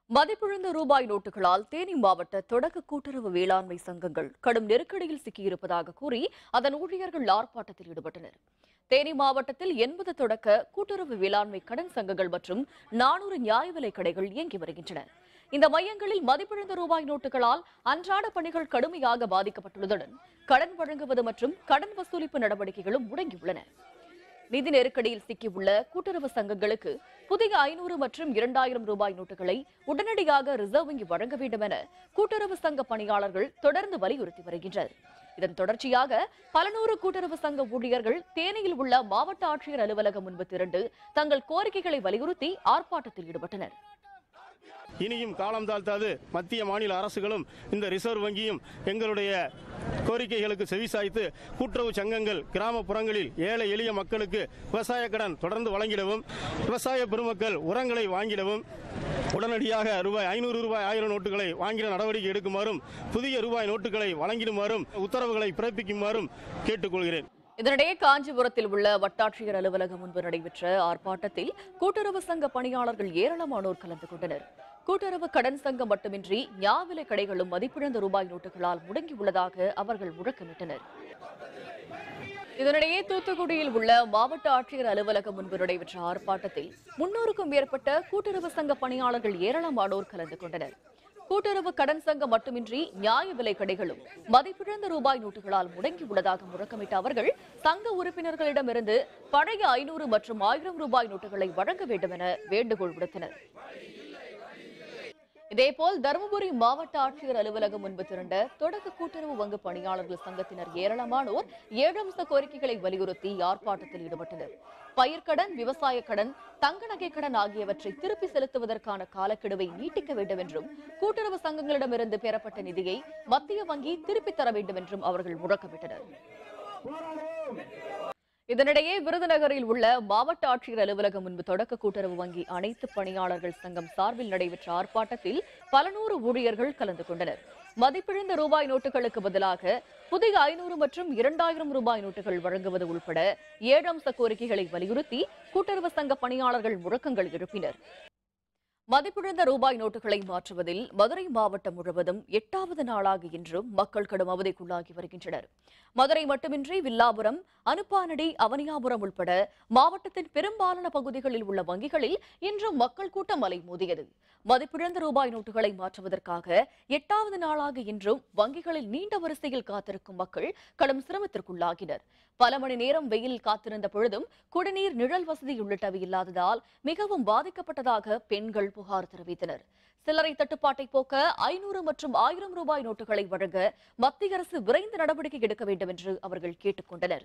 மதிப்பிழந்த ரூபாய் நோட்டுகளால் தேனி மாவட்ட தொடக்க கூட்டுறவு வேளாண்மை சங்கங்கள் கடும் நெருக்கடியில் சிக்கியிருப்பதாக கூறி அதன் ஊழியர்கள் ஆர்ப்பாட்டத்தில் ஈடுபட்டனர் தேனி மாவட்டத்தில் எண்பது தொடக்க கூட்டுறவு வேளாண்மை கடன் சங்கங்கள் மற்றும் நானூறு நியாய விலைக் கடைகள் இயங்கி வருகின்றன இந்த மையங்களில் மதிப்பிழந்த ரூபாய் நோட்டுகளால் அன்றாட பணிகள் கடுமையாக பாதிக்கப்பட்டுள்ளதுடன் கடன் வழங்குவது மற்றும் கடன் வசூலிப்பு நடவடிக்கைகளும் முடங்கியுள்ளன நிதி நெருக்கடியில் சிக்கியுள்ள கூட்டுறவு சங்கங்களுக்கு புதிய ஐநூறு மற்றும் இரண்டாயிரம் ரூபாய் நோட்டுகளை உடனடியாக ரிசர்வ் வங்கி வழங்க வேண்டும் என கூட்டுறவு சங்க பணியாளர்கள் தொடர்ந்து வலியுறுத்தி வருகின்றனர் இதன் தொடர்ச்சியாக பல நூறு கூட்டுறவு சங்க ஊழியர்கள் தேனியில் உள்ள மாவட்ட ஆட்சியர் அலுவலகம் முன்பு திரண்டு தங்கள் கோரிக்கைகளை வலியுறுத்தி ஆர்ப்பாட்டத்தில் ஈடுபட்டனர் இனியும் காலம் தாழ்த்தாது மத்திய மாநில அரசுகளும் இந்த ரிசர்வ் வங்கியும் எங்களுடைய கோரிக்கைகளுக்கு செவிசாய்த்து கூட்டுறவு சங்கங்கள் கிராமப்புறங்களில் ஏழை எளிய மக்களுக்கு விவசாய கடன் தொடர்ந்து வழங்கிடவும் விவசாய பெருமக்கள் உரங்களை வாங்கிடவும் உடனடியாக ரூபாய் ஐநூறு ரூபாய் ஆயிரம் நோட்டுகளை வாங்கிட நடவடிக்கை எடுக்குமாறும் புதிய ரூபாய் நோட்டுகளை வழங்கிடுமாறும் உத்தரவுகளை பிறப்பிக்குமாறும் கேட்டுக்கொள்கிறேன் இதனிடையே காஞ்சிபுரத்தில் உள்ள வட்டாட்சியர் அலுவலகம் முன்பு நடைபெற்ற ஆர்ப்பாட்டத்தில் கூட்டுறவு சங்க பணியாளர்கள் ஏராளமானோர் கலந்து கொண்டனர் கூட்டுறவு கடன் சங்கம் மட்டுமின்றி ஞாவிலை கடைகளும் மதிப்பிழந்த ரூபாய் நோட்டுகளால் முடங்கியுள்ளதாக அவர்கள் முழக்கமிட்டனர் இதனிடையே தூத்துக்குடியில் உள்ள மாவட்ட ஆட்சியர் அலுவலகம் முன்பு நடைபெற்ற ஆர்ப்பாட்டத்தில் முன்னூறுக்கும் மேற்பட்ட கூட்டுறவு சங்க பணியாளர்கள் ஏராளமானோர் கலந்து கொண்டனர் கூட்டுறவு கடன் சங்கம் மட்டுமின்றி நியாய விலை கடைகளும் மதிப்பிழந்த ரூபாய் நோட்டுகளால் முடங்கியுள்ளதாக முழக்கமிட்ட அவர்கள் சங்க உறுப்பினர்களிடமிருந்து பழைய ஐநூறு மற்றும் ஆயிரம் ரூபாய் நோட்டுகளை வழங்க வேண்டும் என வேண்டுகோள் விடுத்தனர் இதேபோல் தருமபுரி மாவட்ட ஆட்சியர் அலுவலகம் முன்பு திரண்ட தொடக்க கூட்டுறவு வங்கி பணியாளர்கள் சங்கத்தினர் ஏராளமானோர் ஏழு அம்ச கோரிக்கைகளை வலியுறுத்தி ஆர்ப்பாட்டத்தில் ஈடுபட்டனர் பயிர்க்கடன் விவசாய கடன் தங்க நகை கடன் ஆகியவற்றை திருப்பி செலுத்துவதற்கான காலக்கெடுவை நீட்டிக்க வேண்டும் என்றும் கூட்டுறவு சங்கங்களிடமிருந்து பெறப்பட்ட நிதியை மத்திய வங்கி திருப்பித் தர வேண்டும் என்றும் அவர்கள் முழக்கமிட்டனர் இதனிடையே விருதுநகரில் உள்ள மாவட்ட ஆட்சியர் அலுவலகம் முன்பு தொடக்க கூட்டுறவு வங்கி அனைத்து பணியாளர்கள் சங்கம் சார்பில் நடைபெற்ற ஆர்ப்பாட்டத்தில் பல நூறு ஊழியர்கள் கலந்து கொண்டனர் மதிப்பிழந்த ரூபாய் நோட்டுகளுக்கு பதிலாக புதிய ஐநூறு மற்றும் இரண்டாயிரம் ரூபாய் நோட்டுகள் வழங்குவது உள்பட ஏழு அம்ச கோரிக்கைகளை வலியுறுத்தி கூட்டுறவு சங்க பணியாளர்கள் முழக்கங்கள் எழுப்பினர் மதிப்பிழந்த ரூபாய் நோட்டுகளை மாற்றுவதில் மதுரை மாவட்டம் முழுவதும் எட்டாவது நாளாக இன்றும் மக்கள் கடும் அவதிக்குள்ளாகி வருகின்றனர் மதுரை மட்டுமின்றி வில்லாபுரம் அனுப்பானடி அவனியாபுரம் உள்பட மாவட்டத்தின் பெரும்பாலான பகுதிகளில் உள்ள வங்கிகளில் இன்றும் மக்கள் கூட்டம் அலைமோதியது மதிப்பிழந்த ரூபாய் நோட்டுகளை மாற்றுவதற்காக எட்டாவது நாளாக இன்றும் வங்கிகளில் நீண்ட வரிசையில் காத்திருக்கும் மக்கள் கடும் சிரமத்திற்குள்ளாகினர் பல மணி நேரம் வெயிலில் காத்திருந்த பொழுதும் குடிநீர் நிழல் வசதி உள்ளிட்டவை இல்லாததால் மிகவும் பாதிக்கப்பட்டதாக பெண்கள் புகார் தெரிவித்தனர் சில்லறை தட்டுப்பாட்டை போக்க ஐநூறு மற்றும் ஆயிரம் ரூபாய் நோட்டுகளை வழங்க மத்திய அரசு விரைந்து நடவடிக்கை எடுக்க வேண்டும் என்று அவர்கள் கேட்டுக்கொண்டனர்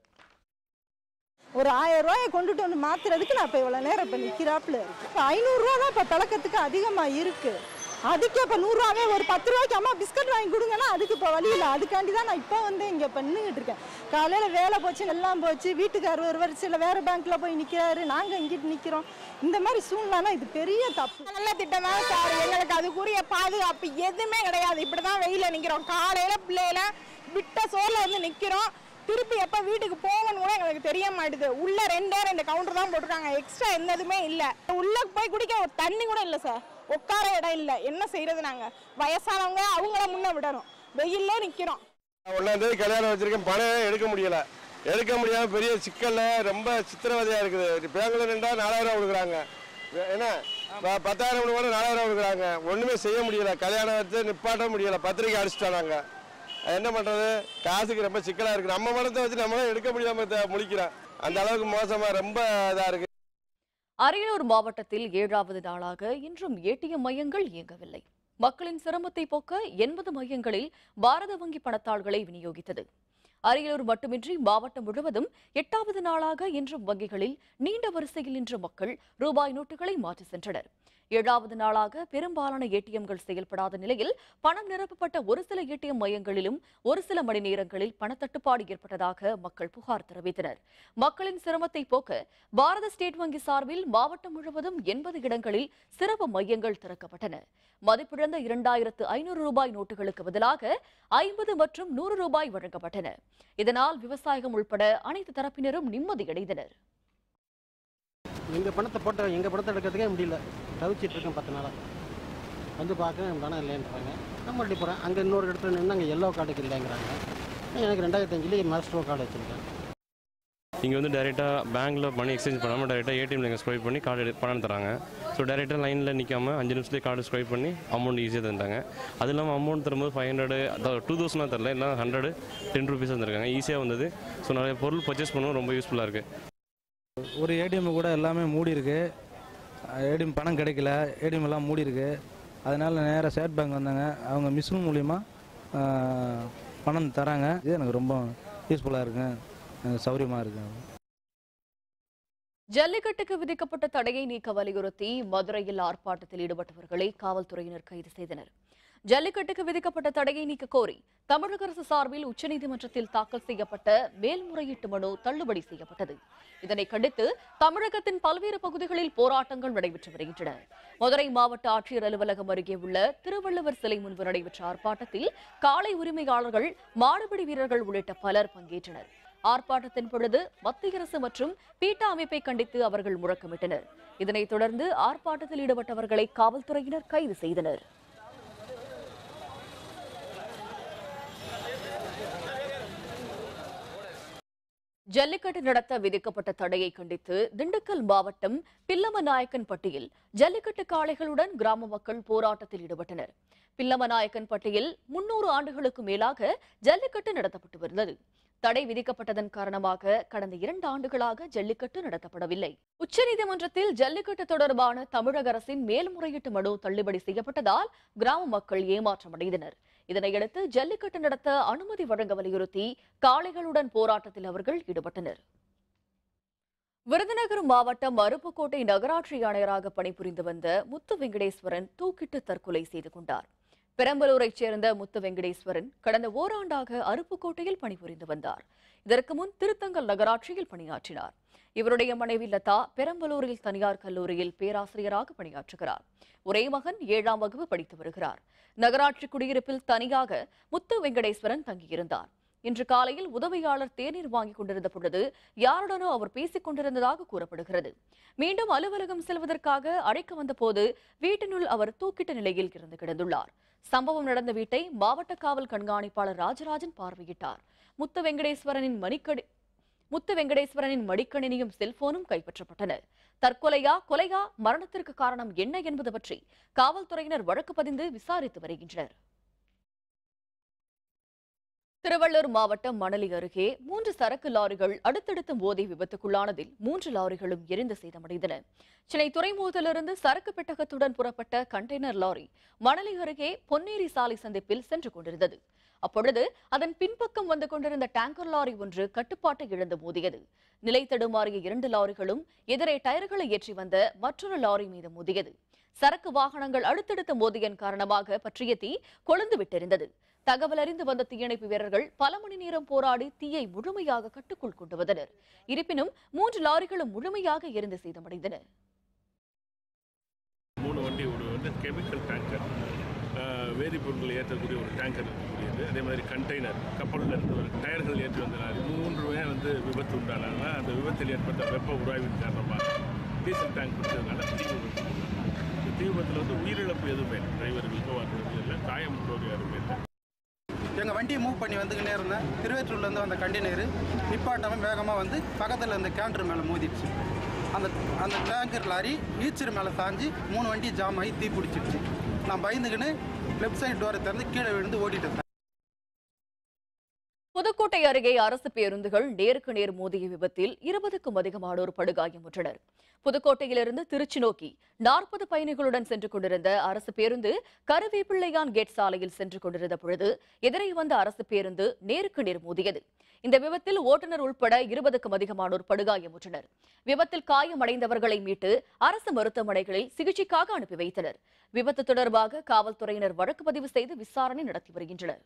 ஒரு ஆயிரம் ரூபாயை கொண்டுட்டு வந்து மாத்துறதுக்கு நான் இப்போ இவ்வளோ நேரம் இப்போ நிற்கிறாப்புல இருக்கு இப்போ ஐநூறுரூவா தான் இப்போ பழக்கத்துக்கு அதிகமாக இருக்கு அதுக்கு இப்போ நூறுரூவாவே ஒரு பத்து ரூபாய்க்கு அம்மா பிஸ்கட் வாங்கி கொடுங்கன்னா அதுக்கு இப்போ வழி இல்லை அதுக்காண்டி தான் நான் இப்போ வந்து இங்கே பண்ணிக்கிட்டு இருக்கேன் காலையில் வேலை போச்சு எல்லாம் போச்சு வீட்டுக்காரர் ஒரு வரிசையில் வேறு பேங்க்கில் போய் நிற்கிறாரு நாங்கள் இங்கிட்டு நிற்கிறோம் இந்த மாதிரி சூழ்நிலை இது பெரிய தப்பு நல்ல திட்டம் தான் சார் எங்களுக்கு அதுக்குரிய பாதுகாப்பு எதுவுமே கிடையாது இப்படி தான் வெயில நிற்கிறோம் காலையில் பிள்ளையில விட்ட சோறில் வந்து நிற்கிறோம் திருப்பி எப்போ வீட்டுக்கு போகணும்னு கூட எங்களுக்கு தெரிய மாட்டுது உள்ள ரெண்டே ரெண்டு கவுண்டர் தான் போட்டிருக்காங்க எக்ஸ்ட்ரா எந்த இதுவுமே இல்லை உள்ள போய் குடிக்க ஒரு தண்ணி கூட இல்லை சார் உட்கார இடம் இல்லை என்ன செய்யறது நாங்கள் வயசானவங்க அவங்கள முன்ன விடணும் வெயிலே நிற்கிறோம் ஒன்றாந்தேதி கல்யாணம் வச்சிருக்கேன் பணம் எடுக்க முடியல எடுக்க முடியாம பெரிய சிக்கல்ல ரொம்ப சித்திரவதையா இருக்குது பேங்க்ல நின்றா நாலாயிரம் ரூபா கொடுக்குறாங்க என்ன ப- பத்தாயிரம் கூட நாலாயிரம் ரூபா கொடுக்குறாங்க ஒண்ணுமே செய்ய முடியல கல்யாணம் வச்சு நிப்பாட்ட முடியல பத்திரிக்கை அடிச்சுட்டோம் நாங்க என்ன பண்றது காசுக்கு ரொம்ப சிக்கலா இருக்கு நம்ம மனத்தை வச்சு நம்மளால எடுக்க முடியாம த- முழிக்கிறோம் அந்த அளவுக்கு மோசமா ரொம்ப இதா இருக்கு அரியலூர் மாவட்டத்தில் ஏழாவது நாளாக இன்றும் ஏடிஎம் மையங்கள் இயங்கவில்லை மக்களின் சிரமத்தை போக்க எண்பது மையங்களில் பாரத வங்கி பணத்தாள்களை விநியோகித்தது அரியலூர் மட்டுமின்றி மாவட்டம் முழுவதும் எட்டாவது நாளாக இன்றும் வங்கிகளில் நீண்ட வரிசையில் நின்ற மக்கள் ரூபாய் நோட்டுகளை மாற்றி சென்றனர் ஏழாவது நாளாக பெரும்பாலான ஏடிஎம்கள் செயல்படாத நிலையில் பணம் நிரப்பப்பட்ட ஒரு சில ஏடிஎம் மையங்களிலும் ஒரு சில மணி நேரங்களில் பணத்தட்டுப்பாடு ஏற்பட்டதாக மக்கள் புகார் தெரிவித்தனர் மக்களின் சிரமத்தை போக்க பாரத ஸ்டேட் வங்கி சார்பில் மாவட்டம் முழுவதும் எண்பது இடங்களில் சிறப்பு மையங்கள் திறக்கப்பட்டன மதிப்பிழந்த இரண்டாயிரத்து ஐநூறு ரூபாய் நோட்டுகளுக்கு பதிலாக ஐம்பது மற்றும் நூறு ரூபாய் வழங்கப்பட்டன இதனால் விவசாயம் உள்பட அனைத்து தரப்பினரும் நிம்மதியடைந்தனர் எங்கள் பணத்தை போட்ட எங்கள் பணத்தை எடுக்கிறதுக்கே முடியல தவிச்சிட்டு இருக்கேன் பத்து நாளாக வந்து பார்க்க பணம் இல்லைன்றாங்க நான் மறுபடியும் போகிறேன் அங்கே இன்னொரு இடத்துல நின்று அங்கே எல்லோ கார்டுக்கு இல்லைங்கிறாங்க எனக்கு ரெண்டாயிரத்தி அஞ்சுலேயே மாஸ்டரோ கார்டு வச்சுருக்கேன் இங்கே வந்து டேரெக்டாக பேங்க்கில் மணி எக்ஸ்சேஞ்ச் பண்ணாமல் டேரெக்டாக ஏடிஎம் நீங்கள் ஸ்வைப் பண்ணி கார்டு எடு பணம் தராங்க ஸோ டேரெக்டாக லைனில் நிற்காம அஞ்சு நிமிஷத்துலேயே கார்டு ஸ்வைப் பண்ணி அமௌண்ட் ஈஸியாக தந்தாங்க அது இல்லாமல் அமௌண்ட் தரும்போது ஃபைவ் ஹண்ட்ரடு டூ தௌசண்டாக தரல இல்லை ஹண்ட்ரடு டென் ருபீஸ் தந்திருக்காங்க ஈஸியாக வந்தது ஸோ நிறைய பொருள் பர்ச்சேஸ் பண்ணவும் ரொம்ப யூஸ்ஃபுல்லாக இருக்குது ஒரு ஏடிஎம் கூட எல்லாமே மூடி இருக்கு ஏடிஎம் பணம் கிடைக்கல ஏடிஎம் எல்லாம் மூடி இருக்கு அதனால நேராக ஸ்டேட் பேங்க் வந்தாங்க அவங்க மிஷின் மூலிமா ஆஹ், பணம் தராங்க இது எனக்கு ரொம்ப யூஸ்ஃபுல்லாக இருக்குங்க எனக்கு சௌகரியமாக இருக்குங்க ஜல்லிக்கட்டுக்கு விதிக்கப்பட்ட தடையை நீக்க வலியுறுத்தி மதுரையில் ஆர்ப்பாட்டத்தில் ஈடுபட்டவர்களை காவல்துறையினர் கைது செய்தனர் ஜல்லிக்கட்டுக்கு விதிக்கப்பட்ட தடையை நீக்க கோரி தமிழக அரசு சார்பில் உச்சநீதிமன்றத்தில் தாக்கல் செய்யப்பட்ட மேல்முறையீட்டு மனு தள்ளுபடி செய்யப்பட்டது இதனை கண்டித்து தமிழகத்தின் பல்வேறு பகுதிகளில் போராட்டங்கள் நடைபெற்று வருகின்றன மதுரை மாவட்ட ஆட்சியர் அலுவலகம் அருகே உள்ள திருவள்ளுவர் சிலை முன்பு நடைபெற்ற ஆர்ப்பாட்டத்தில் காளை உரிமையாளர்கள் மாடுபிடி வீரர்கள் உள்ளிட்ட பலர் பங்கேற்றனர் ஆர்ப்பாட்டத்தின் பொழுது மத்திய அரசு மற்றும் பீட்டா அமைப்பை கண்டித்து அவர்கள் முழக்கமிட்டனர் இதனைத் தொடர்ந்து ஆர்ப்பாட்டத்தில் ஈடுபட்டவர்களை காவல்துறையினர் கைது செய்தனர் ஜல்லிக்கட்டு நடத்த விதிக்கப்பட்ட தடையை கண்டித்து திண்டுக்கல் மாவட்டம் பில்லமநாயக்கன்பட்டியில் ஜல்லிக்கட்டு காளைகளுடன் கிராம மக்கள் போராட்டத்தில் ஈடுபட்டனர் பில்லமநாயக்கன்பட்டியில் முன்னூறு ஆண்டுகளுக்கு மேலாக ஜல்லிக்கட்டு நடத்தப்பட்டு வருகிறது தடை விதிக்கப்பட்டதன் காரணமாக கடந்த இரண்டு ஆண்டுகளாக ஜல்லிக்கட்டு நடத்தப்படவில்லை உச்சநீதிமன்றத்தில் ஜல்லிக்கட்டு தொடர்பான தமிழக அரசின் மேல்முறையீட்டு மனு தள்ளுபடி செய்யப்பட்டதால் கிராம மக்கள் ஏமாற்றமடைந்தனர் இதனையடுத்து ஜல்லிக்கட்டு நடத்த அனுமதி வழங்க வலியுறுத்தி காளைகளுடன் போராட்டத்தில் அவர்கள் ஈடுபட்டனர் விருதுநகர் மாவட்டம் அருப்புக்கோட்டை நகராட்சி ஆணையராக பணிபுரிந்து வந்த முத்து வெங்கடேஸ்வரன் தூக்கிட்டு தற்கொலை செய்து கொண்டார் பெரம்பலூரைச் சேர்ந்த முத்து வெங்கடேஸ்வரன் கடந்த ஓராண்டாக அருப்புக்கோட்டையில் பணிபுரிந்து வந்தார் இதற்கு முன் திருத்தங்கல் நகராட்சியில் பணியாற்றினார் இவருடைய மனைவி லதா பெரம்பலூரில் தனியார் கல்லூரியில் பேராசிரியராக பணியாற்றுகிறார் ஒரே மகன் ஏழாம் வகுப்பு படித்து வருகிறார் நகராட்சி குடியிருப்பில் தனியாக முத்து வெங்கடேஸ்வரன் தங்கியிருந்தார் இன்று காலையில் உதவியாளர் தேநீர் வாங்கிக் கொண்டிருந்த பொழுது யாருடனோ அவர் பேசிக் கொண்டிருந்ததாக கூறப்படுகிறது மீண்டும் அலுவலகம் செல்வதற்காக அழைக்க வந்தபோது வீட்டினுள் அவர் தூக்கிட்ட நிலையில் இருந்து கிடந்துள்ளார் சம்பவம் நடந்த வீட்டை மாவட்ட காவல் கண்காணிப்பாளர் ராஜராஜன் பார்வையிட்டார் முத்து வெங்கடேஸ்வரனின் மணிக்கடி முத்து வெங்கடேஸ்வரனின் மடிக்கணினியும் செல்போனும் கைப்பற்றப்பட்டன தற்கொலையா கொலையா மரணத்திற்கு காரணம் என்ன என்பது பற்றி காவல்துறையினர் வழக்கு பதிந்து விசாரித்து வருகின்றனர் திருவள்ளூர் மாவட்டம் மணலி அருகே மூன்று சரக்கு லாரிகள் அடுத்தடுத்து மோதி விபத்துக்குள்ளானதில் மூன்று லாரிகளும் எரிந்து சேதமடைந்தன சென்னை துறைமுகத்திலிருந்து சரக்கு பெட்டகத்துடன் புறப்பட்ட கண்டெய்னர் லாரி மணலி அருகே பொன்னேரி சாலை சந்திப்பில் சென்று கொண்டிருந்தது அப்பொழுது அதன் பின்பக்கம் வந்து கொண்டிருந்த டேங்கர் லாரி ஒன்று கட்டுப்பாட்டை இழந்து மோதியது நிலை தடுமாறிய இரண்டு லாரிகளும் எதிரே டயர்களை ஏற்றி வந்த மற்றொரு லாரி மீது மோதியது சரக்கு வாகனங்கள் அடுத்தடுத்த மோதியன் காரணமாக பற்றிய தீ கொழுந்து விட்டிருந்தது தகவல் அறிந்து வந்த தீயணைப்பு வீரர்கள் பல மணி நேரம் போராடி தீயை முழுமையாக கட்டுக்குள் கொண்டு வந்தனர் இருப்பினும் மூன்று லாரிகளும் முழுமையாக எரிந்து சேதமடைந்தன மூணு வண்டி ஒரு வந்து கெமிக்கல் டேங்கர் அஹ், வேதிப்பொருட்கள் ஏற்றக்கூடிய ஒரு டேங்கர் இருக்கக்கூடியது அதே மாதிரி கண்டெய்னர் கப்பலில் இருந்து ஒரு டயர்கள் ஏற்றி வந்த லாரி மூன்றுமே வந்து விபத்து உண்டானதுனால அந்த விபத்தில் ஏற்பட்ட வெப்ப உராய்வின் காரணமாக டீசல் டேங்க் குடிச்சதுனால தீ விபத்து இந்த தீ விபத்தில் வந்து உயிரிழப்பு எதுவுமே இல்லை டிரைவர்களுக்கோ வர்றதுக்கு இல்லை காயமுற்றோர் யாருமே இல்லை எங்கள் வண்டியை மூவ் பண்ணி வந்துக்கினே இருந்தேன் திருவேற்றூர்லேருந்து வந்த கண்டெய்னர் நிப்பாட்டாமல் வேகமாக வந்து பக்கத்தில் இருந்த கேண்டர் மேலே மோதிடுச்சு அந்த அந்த டேங்கர் லாரி ஈச்சர் மேலே சாஞ்சு மூணு வண்டி ஜாம் ஆகி தீ பிடிச்சிடுச்சு நான் பயந்துக்கின்னு லெஃப்ட் சைடு டோரை திறந்து கீழே விழுந்து ஓடிட்டு இருந்தேன் புதுக்கோட்டை அருகே அரசு பேருந்துகள் நேருக்கு நேர் மோதிய விபத்தில் இருபதுக்கும் அதிகமானோர் படுகாயமுற்றனர் புதுக்கோட்டையிலிருந்து திருச்சி நோக்கி நாற்பது பயணிகளுடன் சென்று கொண்டிருந்த அரசு பேருந்து கருவேப்பிள்ளையான் கேட் சாலையில் சென்று கொண்டிருந்த பொழுது எதிரே வந்த அரசு பேருந்து நேருக்கு நேர் மோதியது இந்த விபத்தில் ஓட்டுநர் உட்பட இருபதுக்கும் அதிகமானோர் படுகாயமுற்றனர் விபத்தில் காயமடைந்தவர்களை மீட்டு அரசு மருத்துவமனைகளில் சிகிச்சைக்காக அனுப்பி வைத்தனர் விபத்து தொடர்பாக காவல்துறையினர் வழக்கு பதிவு செய்து விசாரணை நடத்தி வருகின்றனர்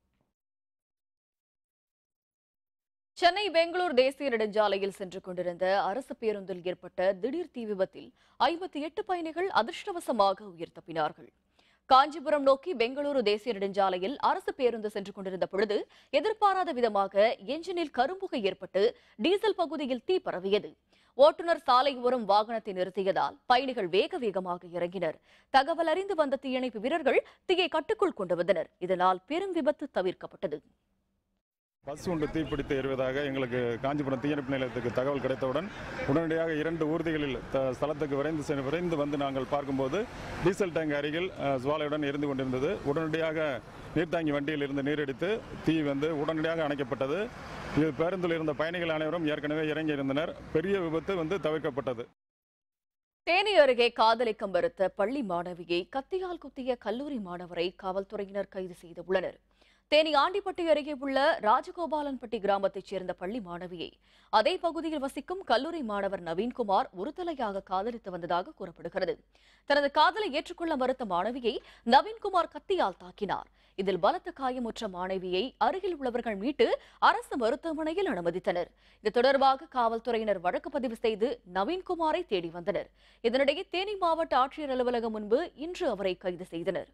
சென்னை பெங்களூர் தேசிய நெடுஞ்சாலையில் சென்று கொண்டிருந்த அரசு பேருந்தில் ஏற்பட்ட திடீர் தீ விபத்தில் ஐம்பத்தி எட்டு பயணிகள் அதிர்ஷ்டவசமாக உயிர் தப்பினார்கள் காஞ்சிபுரம் நோக்கி பெங்களூரு தேசிய நெடுஞ்சாலையில் அரசு பேருந்து சென்று கொண்டிருந்த பொழுது எதிர்பாராத விதமாக என்ஜினில் கரும்புகை ஏற்பட்டு டீசல் பகுதியில் தீ பரவியது ஓட்டுநர் சாலையோரம் வாகனத்தை நிறுத்தியதால் பயணிகள் வேக வேகமாக இறங்கினர் தகவல் அறிந்து வந்த தீயணைப்பு வீரர்கள் தீயை கட்டுக்குள் கொண்டு வந்தனர் இதனால் பெரும் விபத்து தவிர்க்கப்பட்டது பஸ் ஒன்று தீப்பிடித்து எறிவதாக எங்களுக்கு காஞ்சிபுரம் தீயணைப்பு நிலையத்துக்கு தகவல் கிடைத்தவுடன் உடனடியாக இரண்டு ஊர்திகளில் த- ஸ்தலத்துக்கு விரைந்து சென்று விரைந்து வந்து நாங்கள் பார்க்கும்போது டீசல் டேங்க் அருகில் அஹ், ஜுவாலையுடன் எரிந்து கொண்டிருந்தது உடனடியாக நீர்த்தாங்கி வண்டியில் இருந்து நீரெடுத்து தீ வந்து உடனடியாக அணைக்கப்பட்டது இது பேருந்தில் இருந்த பயணிகள் அனைவரும் ஏற்கனவே இறங்கி இருந்தனர் பெரிய விபத்து வந்து தவிர்க்கப்பட்டது தேனி அருகே காதலிக்க மறுத்த பள்ளி மாணவியை கத்தியால் குத்திய கல்லூரி மாணவரை காவல்துறையினர் கைது செய்துள்ளனர் தேனி ஆண்டிப்பட்டி அருகே உள்ள ராஜகோபாலன்பட்டி கிராமத்தைச் சேர்ந்த பள்ளி மாணவியை அதே பகுதியில் வசிக்கும் கல்லூரி மாணவர் நவீன்குமார் ஒருதலையாக காதலித்து வந்ததாக கூறப்படுகிறது தனது காதலை ஏற்றுக்கொள்ள மறுத்த மாணவியை நவீன்குமார் கத்தியால் தாக்கினார் இதில் பலத்த காயமுற்ற மாணவியை அருகில் உள்ளவர்கள் மீட்டு அரசு மருத்துவமனையில் அனுமதித்தனர் இது தொடர்பாக காவல்துறையினர் வழக்கு பதிவு செய்து நவீன்குமாரை தேடி வந்தனர் இதனிடையே தேனி மாவட்ட ஆட்சியர் அலுவலகம் முன்பு இன்று அவரை கைது செய்தனர்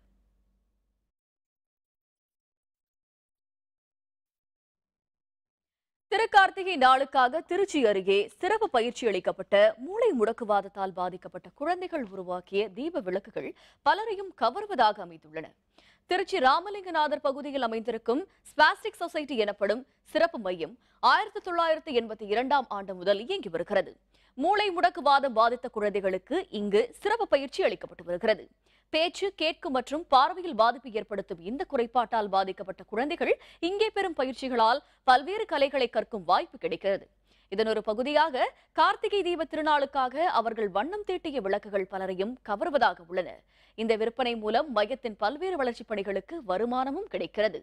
திருக்கார்த்திகை நாளுக்காக திருச்சி அருகே சிறப்பு பயிற்சி அளிக்கப்பட்ட மூளை முடக்குவாதத்தால் பாதிக்கப்பட்ட குழந்தைகள் உருவாக்கிய தீப விளக்குகள் பலரையும் கவர்வதாக அமைந்துள்ளன திருச்சி ராமலிங்கநாதர் பகுதியில் அமைந்திருக்கும் ஸ்பாஸ்டிக் சொசைட்டி எனப்படும் சிறப்பு மையம் ஆயிரத்தி தொள்ளாயிரத்தி எண்பத்தி இரண்டாம் ஆண்டு முதல் இயங்கி வருகிறது மூளை முடக்குவாதம் பாதித்த குழந்தைகளுக்கு இங்கு சிறப்பு பயிற்சி அளிக்கப்பட்டு வருகிறது பேச்சு கேட்கும் மற்றும் பார்வையில் பாதிப்பு ஏற்படுத்தும் இந்த குறைபாட்டால் பாதிக்கப்பட்ட குழந்தைகள் இங்கே பெறும் பயிற்சிகளால் பல்வேறு கலைகளை கற்கும் வாய்ப்பு கிடைக்கிறது இதன் ஒரு பகுதியாக கார்த்திகை தீப திருநாளுக்காக அவர்கள் வண்ணம் தீட்டிய விளக்குகள் பலரையும் கவர்வதாக உள்ளன இந்த விற்பனை மூலம் மையத்தின் பல்வேறு வளர்ச்சிப் பணிகளுக்கு வருமானமும் கிடைக்கிறது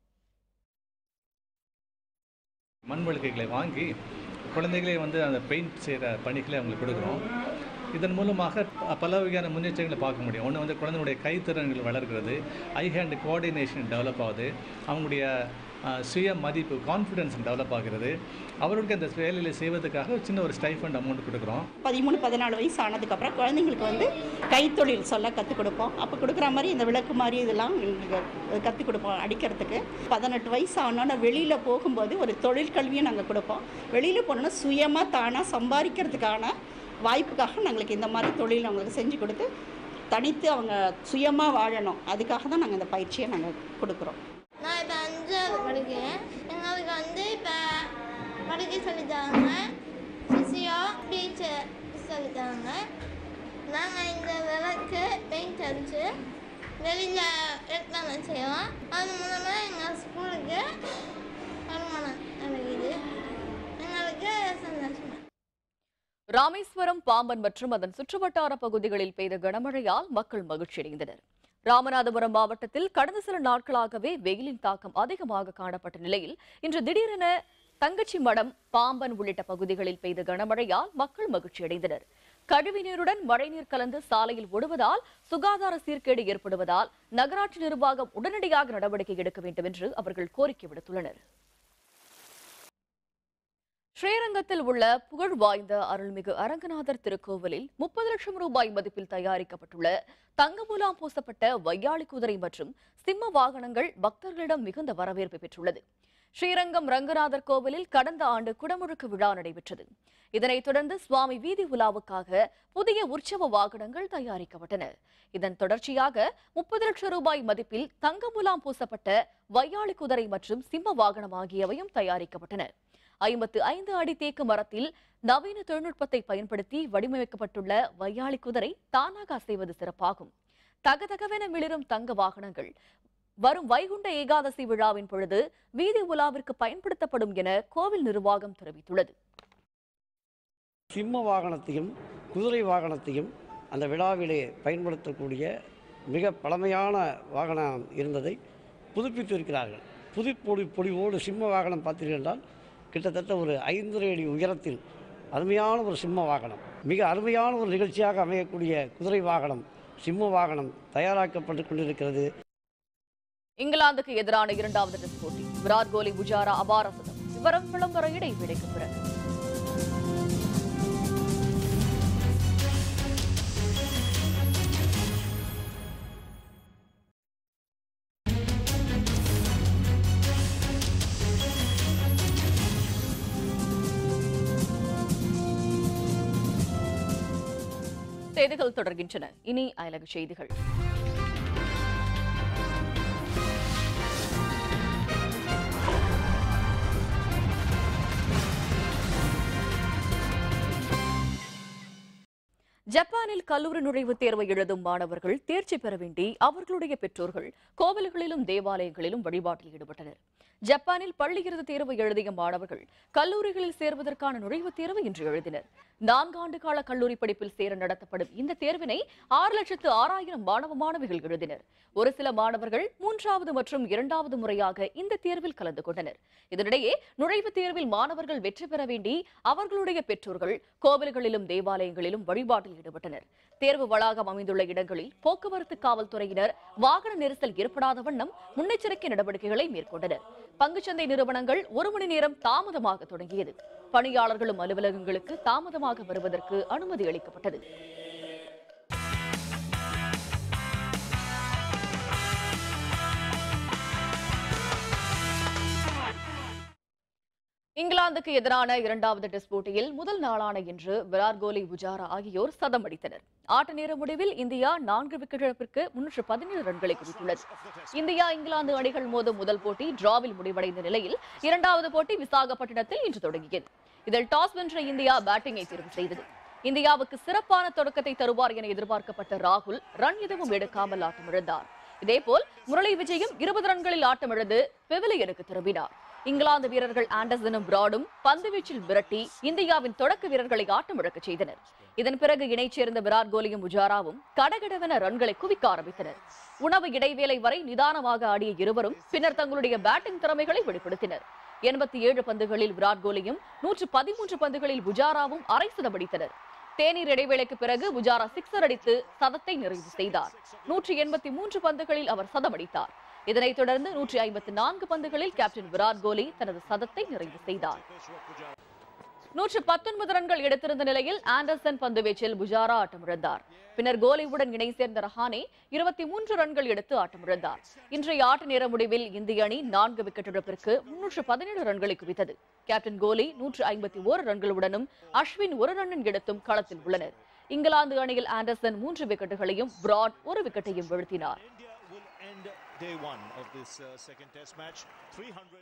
மண் விளக்குகளை வாங்கி குழந்தைகளே வந்து அந்த பெயிண்ட் செய்கிற பணிகளை அவங்களுக்கு கொடுக்குறோம் இதன் மூலமாக ப- பல வகையான முன்னேற்றங்களை பார்க்க முடியும் ஒன்று வந்து குழந்தைகளுடைய கைத்திறன்கள் வளர்கிறது ஐ ஹேண்ட் கோஆர்டினேஷன் டெவலப் ஆகுது அவங்களுடைய அஹ், சுய மதிப்பு கான்ஃபிடன்ஸ் டெவலப் ஆகிறது அவர்களுக்கு அந்த வேலையில் செய்வதற்காக ஒரு சின்ன ஒரு ஸ்டைஃபண்ட் அமௌண்ட் கொடுக்குறோம் பதிமூணு பதினாலு வயசு ஆனதுக்கப்புறம் குழந்தைங்களுக்கு வந்து கைத்தொழில் சொல்ல கற்றுக் கொடுப்போம் அப்போ கொடுக்குற மாதிரி இந்த விளக்கு மாதிரி இதெல்லாம் எங்களுக்கு கற்றுக் கொடுப்போம் அடிக்கிறதுக்கு பதினெட்டு வயசு ஆனோன்னா வெளியில் போகும்போது ஒரு தொழில் கல்வியும் நாங்கள் கொடுப்போம் வெளியில் போனோன்னா சுயமாக தானாக சம்பாதிக்கிறதுக்கான வாய்ப்புக்காக நாங்களுக்கு இந்த மாதிரி தொழில் அவங்களுக்கு செஞ்சு கொடுத்து தனித்து அவங்க சுயமாக வாழணும் அதுக்காக தான் நாங்கள் இந்த பயிற்சியை நாங்கள் கொடுக்குறோம் நான் இப்போ அஞ்சாவது படிக்கிறேன் எங்களுக்கு வந்து இப்போ படிக்க சொல்லித்தராங்க ஃபிசியோ டீச்சர் சொல்லித்தராங்க நாங்கள் இந்த விளக்கு பெயிண்ட் அடித்து வெளியில் விளக்கெல்லாம் செய்வோம் அது மூலமாக எங்கள் ஸ்கூலுக்கு வருமானம் கிடைக்குது எங்களுக்கு சந்தோஷம் ராமேஸ்வரம் பாம்பன் மற்றும் அதன் சுற்றுவட்டார பகுதிகளில் பெய்த கனமழையால் மக்கள் மகிழ்ச்சியடைந்தனர் ராமநாதபுரம் மாவட்டத்தில் கடந்த சில நாட்களாகவே வெயிலின் தாக்கம் அதிகமாக காணப்பட்ட நிலையில் இன்று திடீரென தங்கச்சி மடம் பாம்பன் உள்ளிட்ட பகுதிகளில் பெய்த கனமழையால் மக்கள் மகிழ்ச்சியடைந்தனர் கழிவுநீருடன் மழைநீர் கலந்து சாலையில் ஓடுவதால் சுகாதார சீர்கேடு ஏற்படுவதால் நகராட்சி நிர்வாகம் உடனடியாக நடவடிக்கை எடுக்க வேண்டும் என்று அவர்கள் கோரிக்கை விடுத்துள்ளனர் ஸ்ரீரங்கத்தில் உள்ள புகழ் வாய்ந்த அருள்மிகு அரங்கநாதர் திருக்கோவிலில் முப்பது லட்சம் ரூபாய் மதிப்பில் தயாரிக்கப்பட்டுள்ள தங்கமுலாம் பூசப்பட்ட வையாளி குதிரை மற்றும் சிம்ம வாகனங்கள் பக்தர்களிடம் மிகுந்த வரவேற்பு பெற்றுள்ளது ஸ்ரீரங்கம் ரங்கநாதர் கோவிலில் கடந்த ஆண்டு குடமுழுக்கு விழா நடைபெற்றது இதனைத் தொடர்ந்து சுவாமி வீதி உலாவுக்காக புதிய உற்சவ வாகனங்கள் தயாரிக்கப்பட்டன இதன் தொடர்ச்சியாக முப்பது லட்சம் ரூபாய் மதிப்பில் தங்கமுலாம் பூசப்பட்ட வையாளி குதிரை மற்றும் சிம்ம வாகனம் ஆகியவையும் தயாரிக்கப்பட்டன ஐம்பத்து ஐந்து அடி தேக்கு மரத்தில் நவீன தொழில்நுட்பத்தை பயன்படுத்தி வடிவமைக்கப்பட்டுள்ள வையாளி குதிரை தானாக அசைவது சிறப்பாகும் தகதகவென மிளிரும் தங்க வாகனங்கள் வரும் வைகுண்ட ஏகாதசி விழாவின் பொழுது வீதி உலாவிற்கு பயன்படுத்தப்படும் என கோவில் நிர்வாகம் தெரிவித்துள்ளது சிம்ம வாகனத்தையும் குதிரை வாகனத்தையும் அந்த விழாவிலே பயன்படுத்தக்கூடிய மிக பழமையான வாகனம் இருந்ததை புதுப்பித்திருக்கிறார்கள் புதுப்பொடி பொடிவோடு சிம்ம வாகனம் பார்த்தீர்கள் என்றால் கிட்டத்தட்ட ஒரு ஐந்தரை அடி உயரத்தில் அருமையான ஒரு சிம்ம வாகனம் மிக அருமையான ஒரு நிகழ்ச்சியாக அமையக்கூடிய குதிரை வாகனம் சிம்ம வாகனம் தயாராக்கப்பட்டு கொண்டிருக்கிறது இங்கிலாந்துக்கு எதிரான இரண்டாவது டெஸ்ட் போட்டி விராட் கோலி புஜாரா அபார சதம் விவரம் விளம்பர இடைவேளைக்கு பிறகு செய்திகள் தொடர்கின்றன இனி அயலக செய்திகள் ஜப்பானில் கல்லூரி நுழைவுத் தேர்வை எழுதும் மாணவர்கள் தேர்ச்சி பெற வேண்டி அவர்களுடைய பெற்றோர்கள் கோவில்களிலும் தேவாலயங்களிலும் வழிபாட்டில் ஈடுபட்டனர் ஜப்பானில் பள்ளி இறுதி தேர்வு எழுதிய மாணவர்கள் கல்லூரிகளில் சேர்வதற்கான நுழைவுத் தேர்வு இன்று எழுதினர் நான்காண்டு கால கல்லூரி படிப்பில் சேர நடத்தப்படும் இந்த தேர்வினை ஆறு லட்சத்து ஆறாயிரம் மாணவ மாணவிகள் எழுதினர் ஒரு சில மாணவர்கள் மூன்றாவது மற்றும் இரண்டாவது முறையாக இந்த தேர்வில் கலந்து கொண்டனர் இதனிடையே நுழைவுத் தேர்வில் மாணவர்கள் வெற்றி பெற வேண்டி அவர்களுடைய பெற்றோர்கள் கோவில்களிலும் தேவாலயங்களிலும் வழிபாட்டில் ஈடுபட்டனர் தேர்வு வளாகம் அமைந்துள்ள இடங்களில் போக்குவரத்து காவல்துறையினர் வாகன நெரிசல் ஏற்படாத வண்ணம் முன்னெச்சரிக்கை நடவடிக்கைகளை மேற்கொண்டனர் பங்குச்சந்தை நிறுவனங்கள் ஒரு மணி நேரம் தாமதமாக தொடங்கியது பணியாளர்களும் அலுவலகங்களுக்கு தாமதமாக வருவதற்கு அனுமதி அளிக்கப்பட்டது இங்கிலாந்துக்கு எதிரான இரண்டாவது டெஸ்ட் போட்டியில் முதல் நாளான இன்று விராட் கோலி புஜாரா ஆகியோர் சதம் அடித்தனர் ஆட்ட நேர முடிவில் இந்தியா நான்கு விக்கெட் இழப்பிற்கு முன்னூற்று பதினேழு ரன்களை குவித்துள்ளது இந்தியா இங்கிலாந்து அணிகள் மோதும் முதல் போட்டி டிராவில் முடிவடைந்த நிலையில் இரண்டாவது போட்டி விசாகப்பட்டினத்தில் இன்று தொடங்கியது இதில் டாஸ் வென்ற இந்தியா பேட்டிங்கை தேர்வு செய்தது இந்தியாவுக்கு சிறப்பான தொடக்கத்தை தருவார் என எதிர்பார்க்கப்பட்ட ராகுல் ரன் எதுவும் எடுக்காமல் ஆட்டமிழந்தார் இதேபோல் முரளி விஜயும் இருபது ரன்களில் ஆட்டமிழந்து பெவிலியனுக்கு திரும்பினார் இங்கிலாந்து வீரர்கள் ஆண்டர்சனும் பிராடும் பந்துவீச்சில் விரட்டி இந்தியாவின் தொடக்க வீரர்களை ஆட்டமிழக்கச் செய்தனர் இதன் பிறகு இணைச் சேர்ந்த விராட் கோலியும் உஜாராவும் கடகடவென ரன்களை குவிக்க ஆரம்பித்தனர் உணவு இடைவேளை வரை நிதானமாக ஆடிய இருவரும் பின்னர் தங்களுடைய பேட்டிங் திறமைகளை வெளிப்படுத்தினர் எண்பத்தி ஏழு பந்துகளில் விராட் கோலியும் நூற்று பதிமூன்று பந்துகளில் புஜாராவும் அரை சதம் அடித்தனர் தேநீர் இடைவேளைக்கு பிறகு புஜாரா சிக்ஸர் அடித்து சதத்தை நிறைவு செய்தார் நூற்றி எண்பத்தி மூன்று பந்துகளில் அவர் சதம் அடித்தார் இதனைத் தொடர்ந்து நூற்றி ஐம்பத்தி நான்கு பந்துகளில் கேப்டன் விராட் கோலி தனது சதத்தை நிறைவு செய்தார் நூற்று பத்தொன்பது ரன்கள் எடுத்திருந்த நிலையில் ஆண்டர்சன் பந்துவீச்சில் புஜாரா ஆட்டமிழந்தார் பின்னர் கோலிவுடன் இணை சேர்ந்த ரஹானே இருபத்தி மூன்று ரன்கள் எடுத்து ஆட்டமிழந்தார் இன்றைய ஆட்ட நேர முடிவில் இந்திய அணி நான்கு விக்கெட் இழப்பிற்கு முன்னூற்று பதினேழு ரன்களை குவித்தது கேப்டன் கோலி நூற்று ஐம்பத்தி ஓரு ரன்களுடனும் அஸ்வின் ஒரு ரன்னின் எடுத்தும் களத்தில் உள்ளனர் இங்கிலாந்து அணியில் ஆண்டர்சன் மூன்று விக்கெட்டுகளையும் பிராட் ஒரு விக்கெட்டையும் வீழ்த்தினார் day one of this uh, second test match. 300.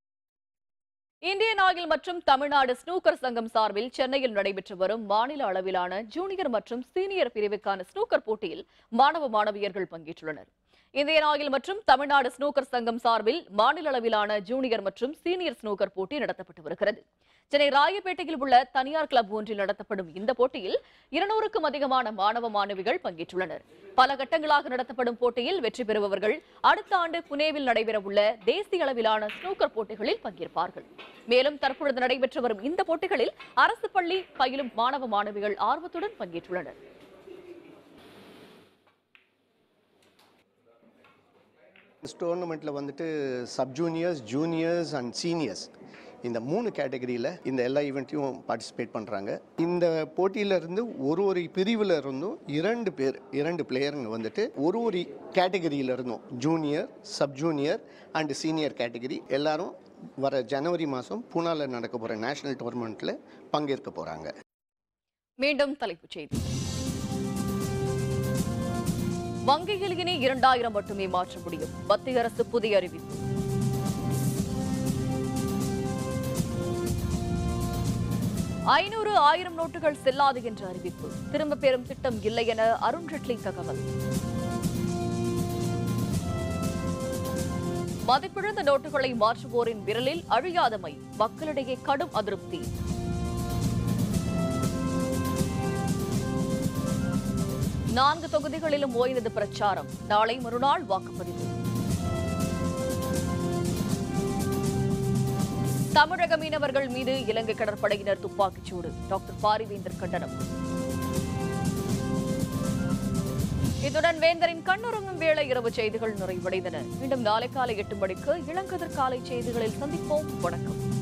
Indian oil மற்றும் தமிழ்நாடு ஸ்னூக்கர் சங்கம் சார்பில் சென்னையில் நடைபெற்று வரும் மாநில அளவிலான ஜூனியர் மற்றும் சீனியர் பிரிவுக்கான ஸ்னூக்கர் போட்டியில் மாணவ மாணவியர்கள் பங்கேற்றுள்ளனர் இந்தியன் ஆயில் மற்றும் தமிழ்நாடு ஸ்னூக்கர் சங்கம் சார்பில் மாநில அளவிலான ஜூனியர் மற்றும் சீனியர் ஸ்னூக்கர் போட்டி நடத்தப்பட்டு வருகிறது சென்னை ராயப்பேட்டையில் உள்ள தனியார் கிளப் ஒன்றில் நடத்தப்படும் இந்த போட்டியில் இருநூறுக்கும் அதிகமான மாணவ மாணவிகள் பங்கேற்றுள்ளனர் பல கட்டங்களாக நடத்தப்படும் போட்டியில் வெற்றி பெறுபவர்கள் அடுத்த ஆண்டு புனேவில் நடைபெறவுள்ள தேசிய அளவிலான ஸ்னூக்கர் போட்டிகளில் பங்கேற்பார்கள் மேலும் தற்பொழுது நடைபெற்று வரும் இந்த போட்டிகளில் அரசு பள்ளி பயிலும் மாணவ மாணவிகள் ஆர்வத்துடன் பங்கேற்றுள்ளனர் டோர்னமெண்ட்டில் வந்துட்டு sub juniors juniors and seniors இந்த மூணு கேட்டகரியில் இந்த எல்லா ஈவெண்ட்டையும் பார்ட்டிசிபேட் பண்ணுறாங்க இந்த போட்டியிலேருந்து ஒரு ஒரு பிரிவில் இருந்தும் இரண்டு பேர் இரண்டு பிளேயருங்க வந்துட்டு ஒரு ஒரு கேட்டகரியில இருந்தும் junior sub junior and senior category எல்லாரும் வர ஜனவரி மாதம் பூனாவில் நடக்க போகிற நேஷனல் டோர்னமெண்ட்டில் பங்கேற்க போகிறாங்க மீண்டும் தலைப்புச் செய்தி வங்கியில் இனி இரண்டாயிரம் மட்டுமே மாற்ற முடியும் மத்திய அரசு புதிய அறிவிப்பு ஐநூறு ஆயிரம் நோட்டுகள் செல்லாது என்ற அறிவிப்பு திரும்ப பெறும் திட்டம் இல்லை என அருண் ஜெட்லி தகவல் மதிப்பிழந்த நோட்டுகளை மாற்றுவோரின் விரலில் அழியாதமை மக்களிடையே கடும் அதிருப்தி நான்கு தொகுதிகளிலும் ஓய்ந்தது பிரச்சாரம் நாளை மறுநாள் வாக்குப்பதிவு தமிழக மீனவர்கள் மீது இலங்கை கடற்படையினர் துப்பாக்கிச்சூடு டாக்டர் பாரிவேந்தர் கண்டனம் இத்துடன் வேந்தரின் கண்ணுறங்கும் வேளை இரவு செய்திகள் நிறைவடைந்தன மீண்டும் நாளை காலை எட்டு மணிக்கு இளங்கதிர் காலை செய்திகளில் சந்திப்போம் வணக்கம்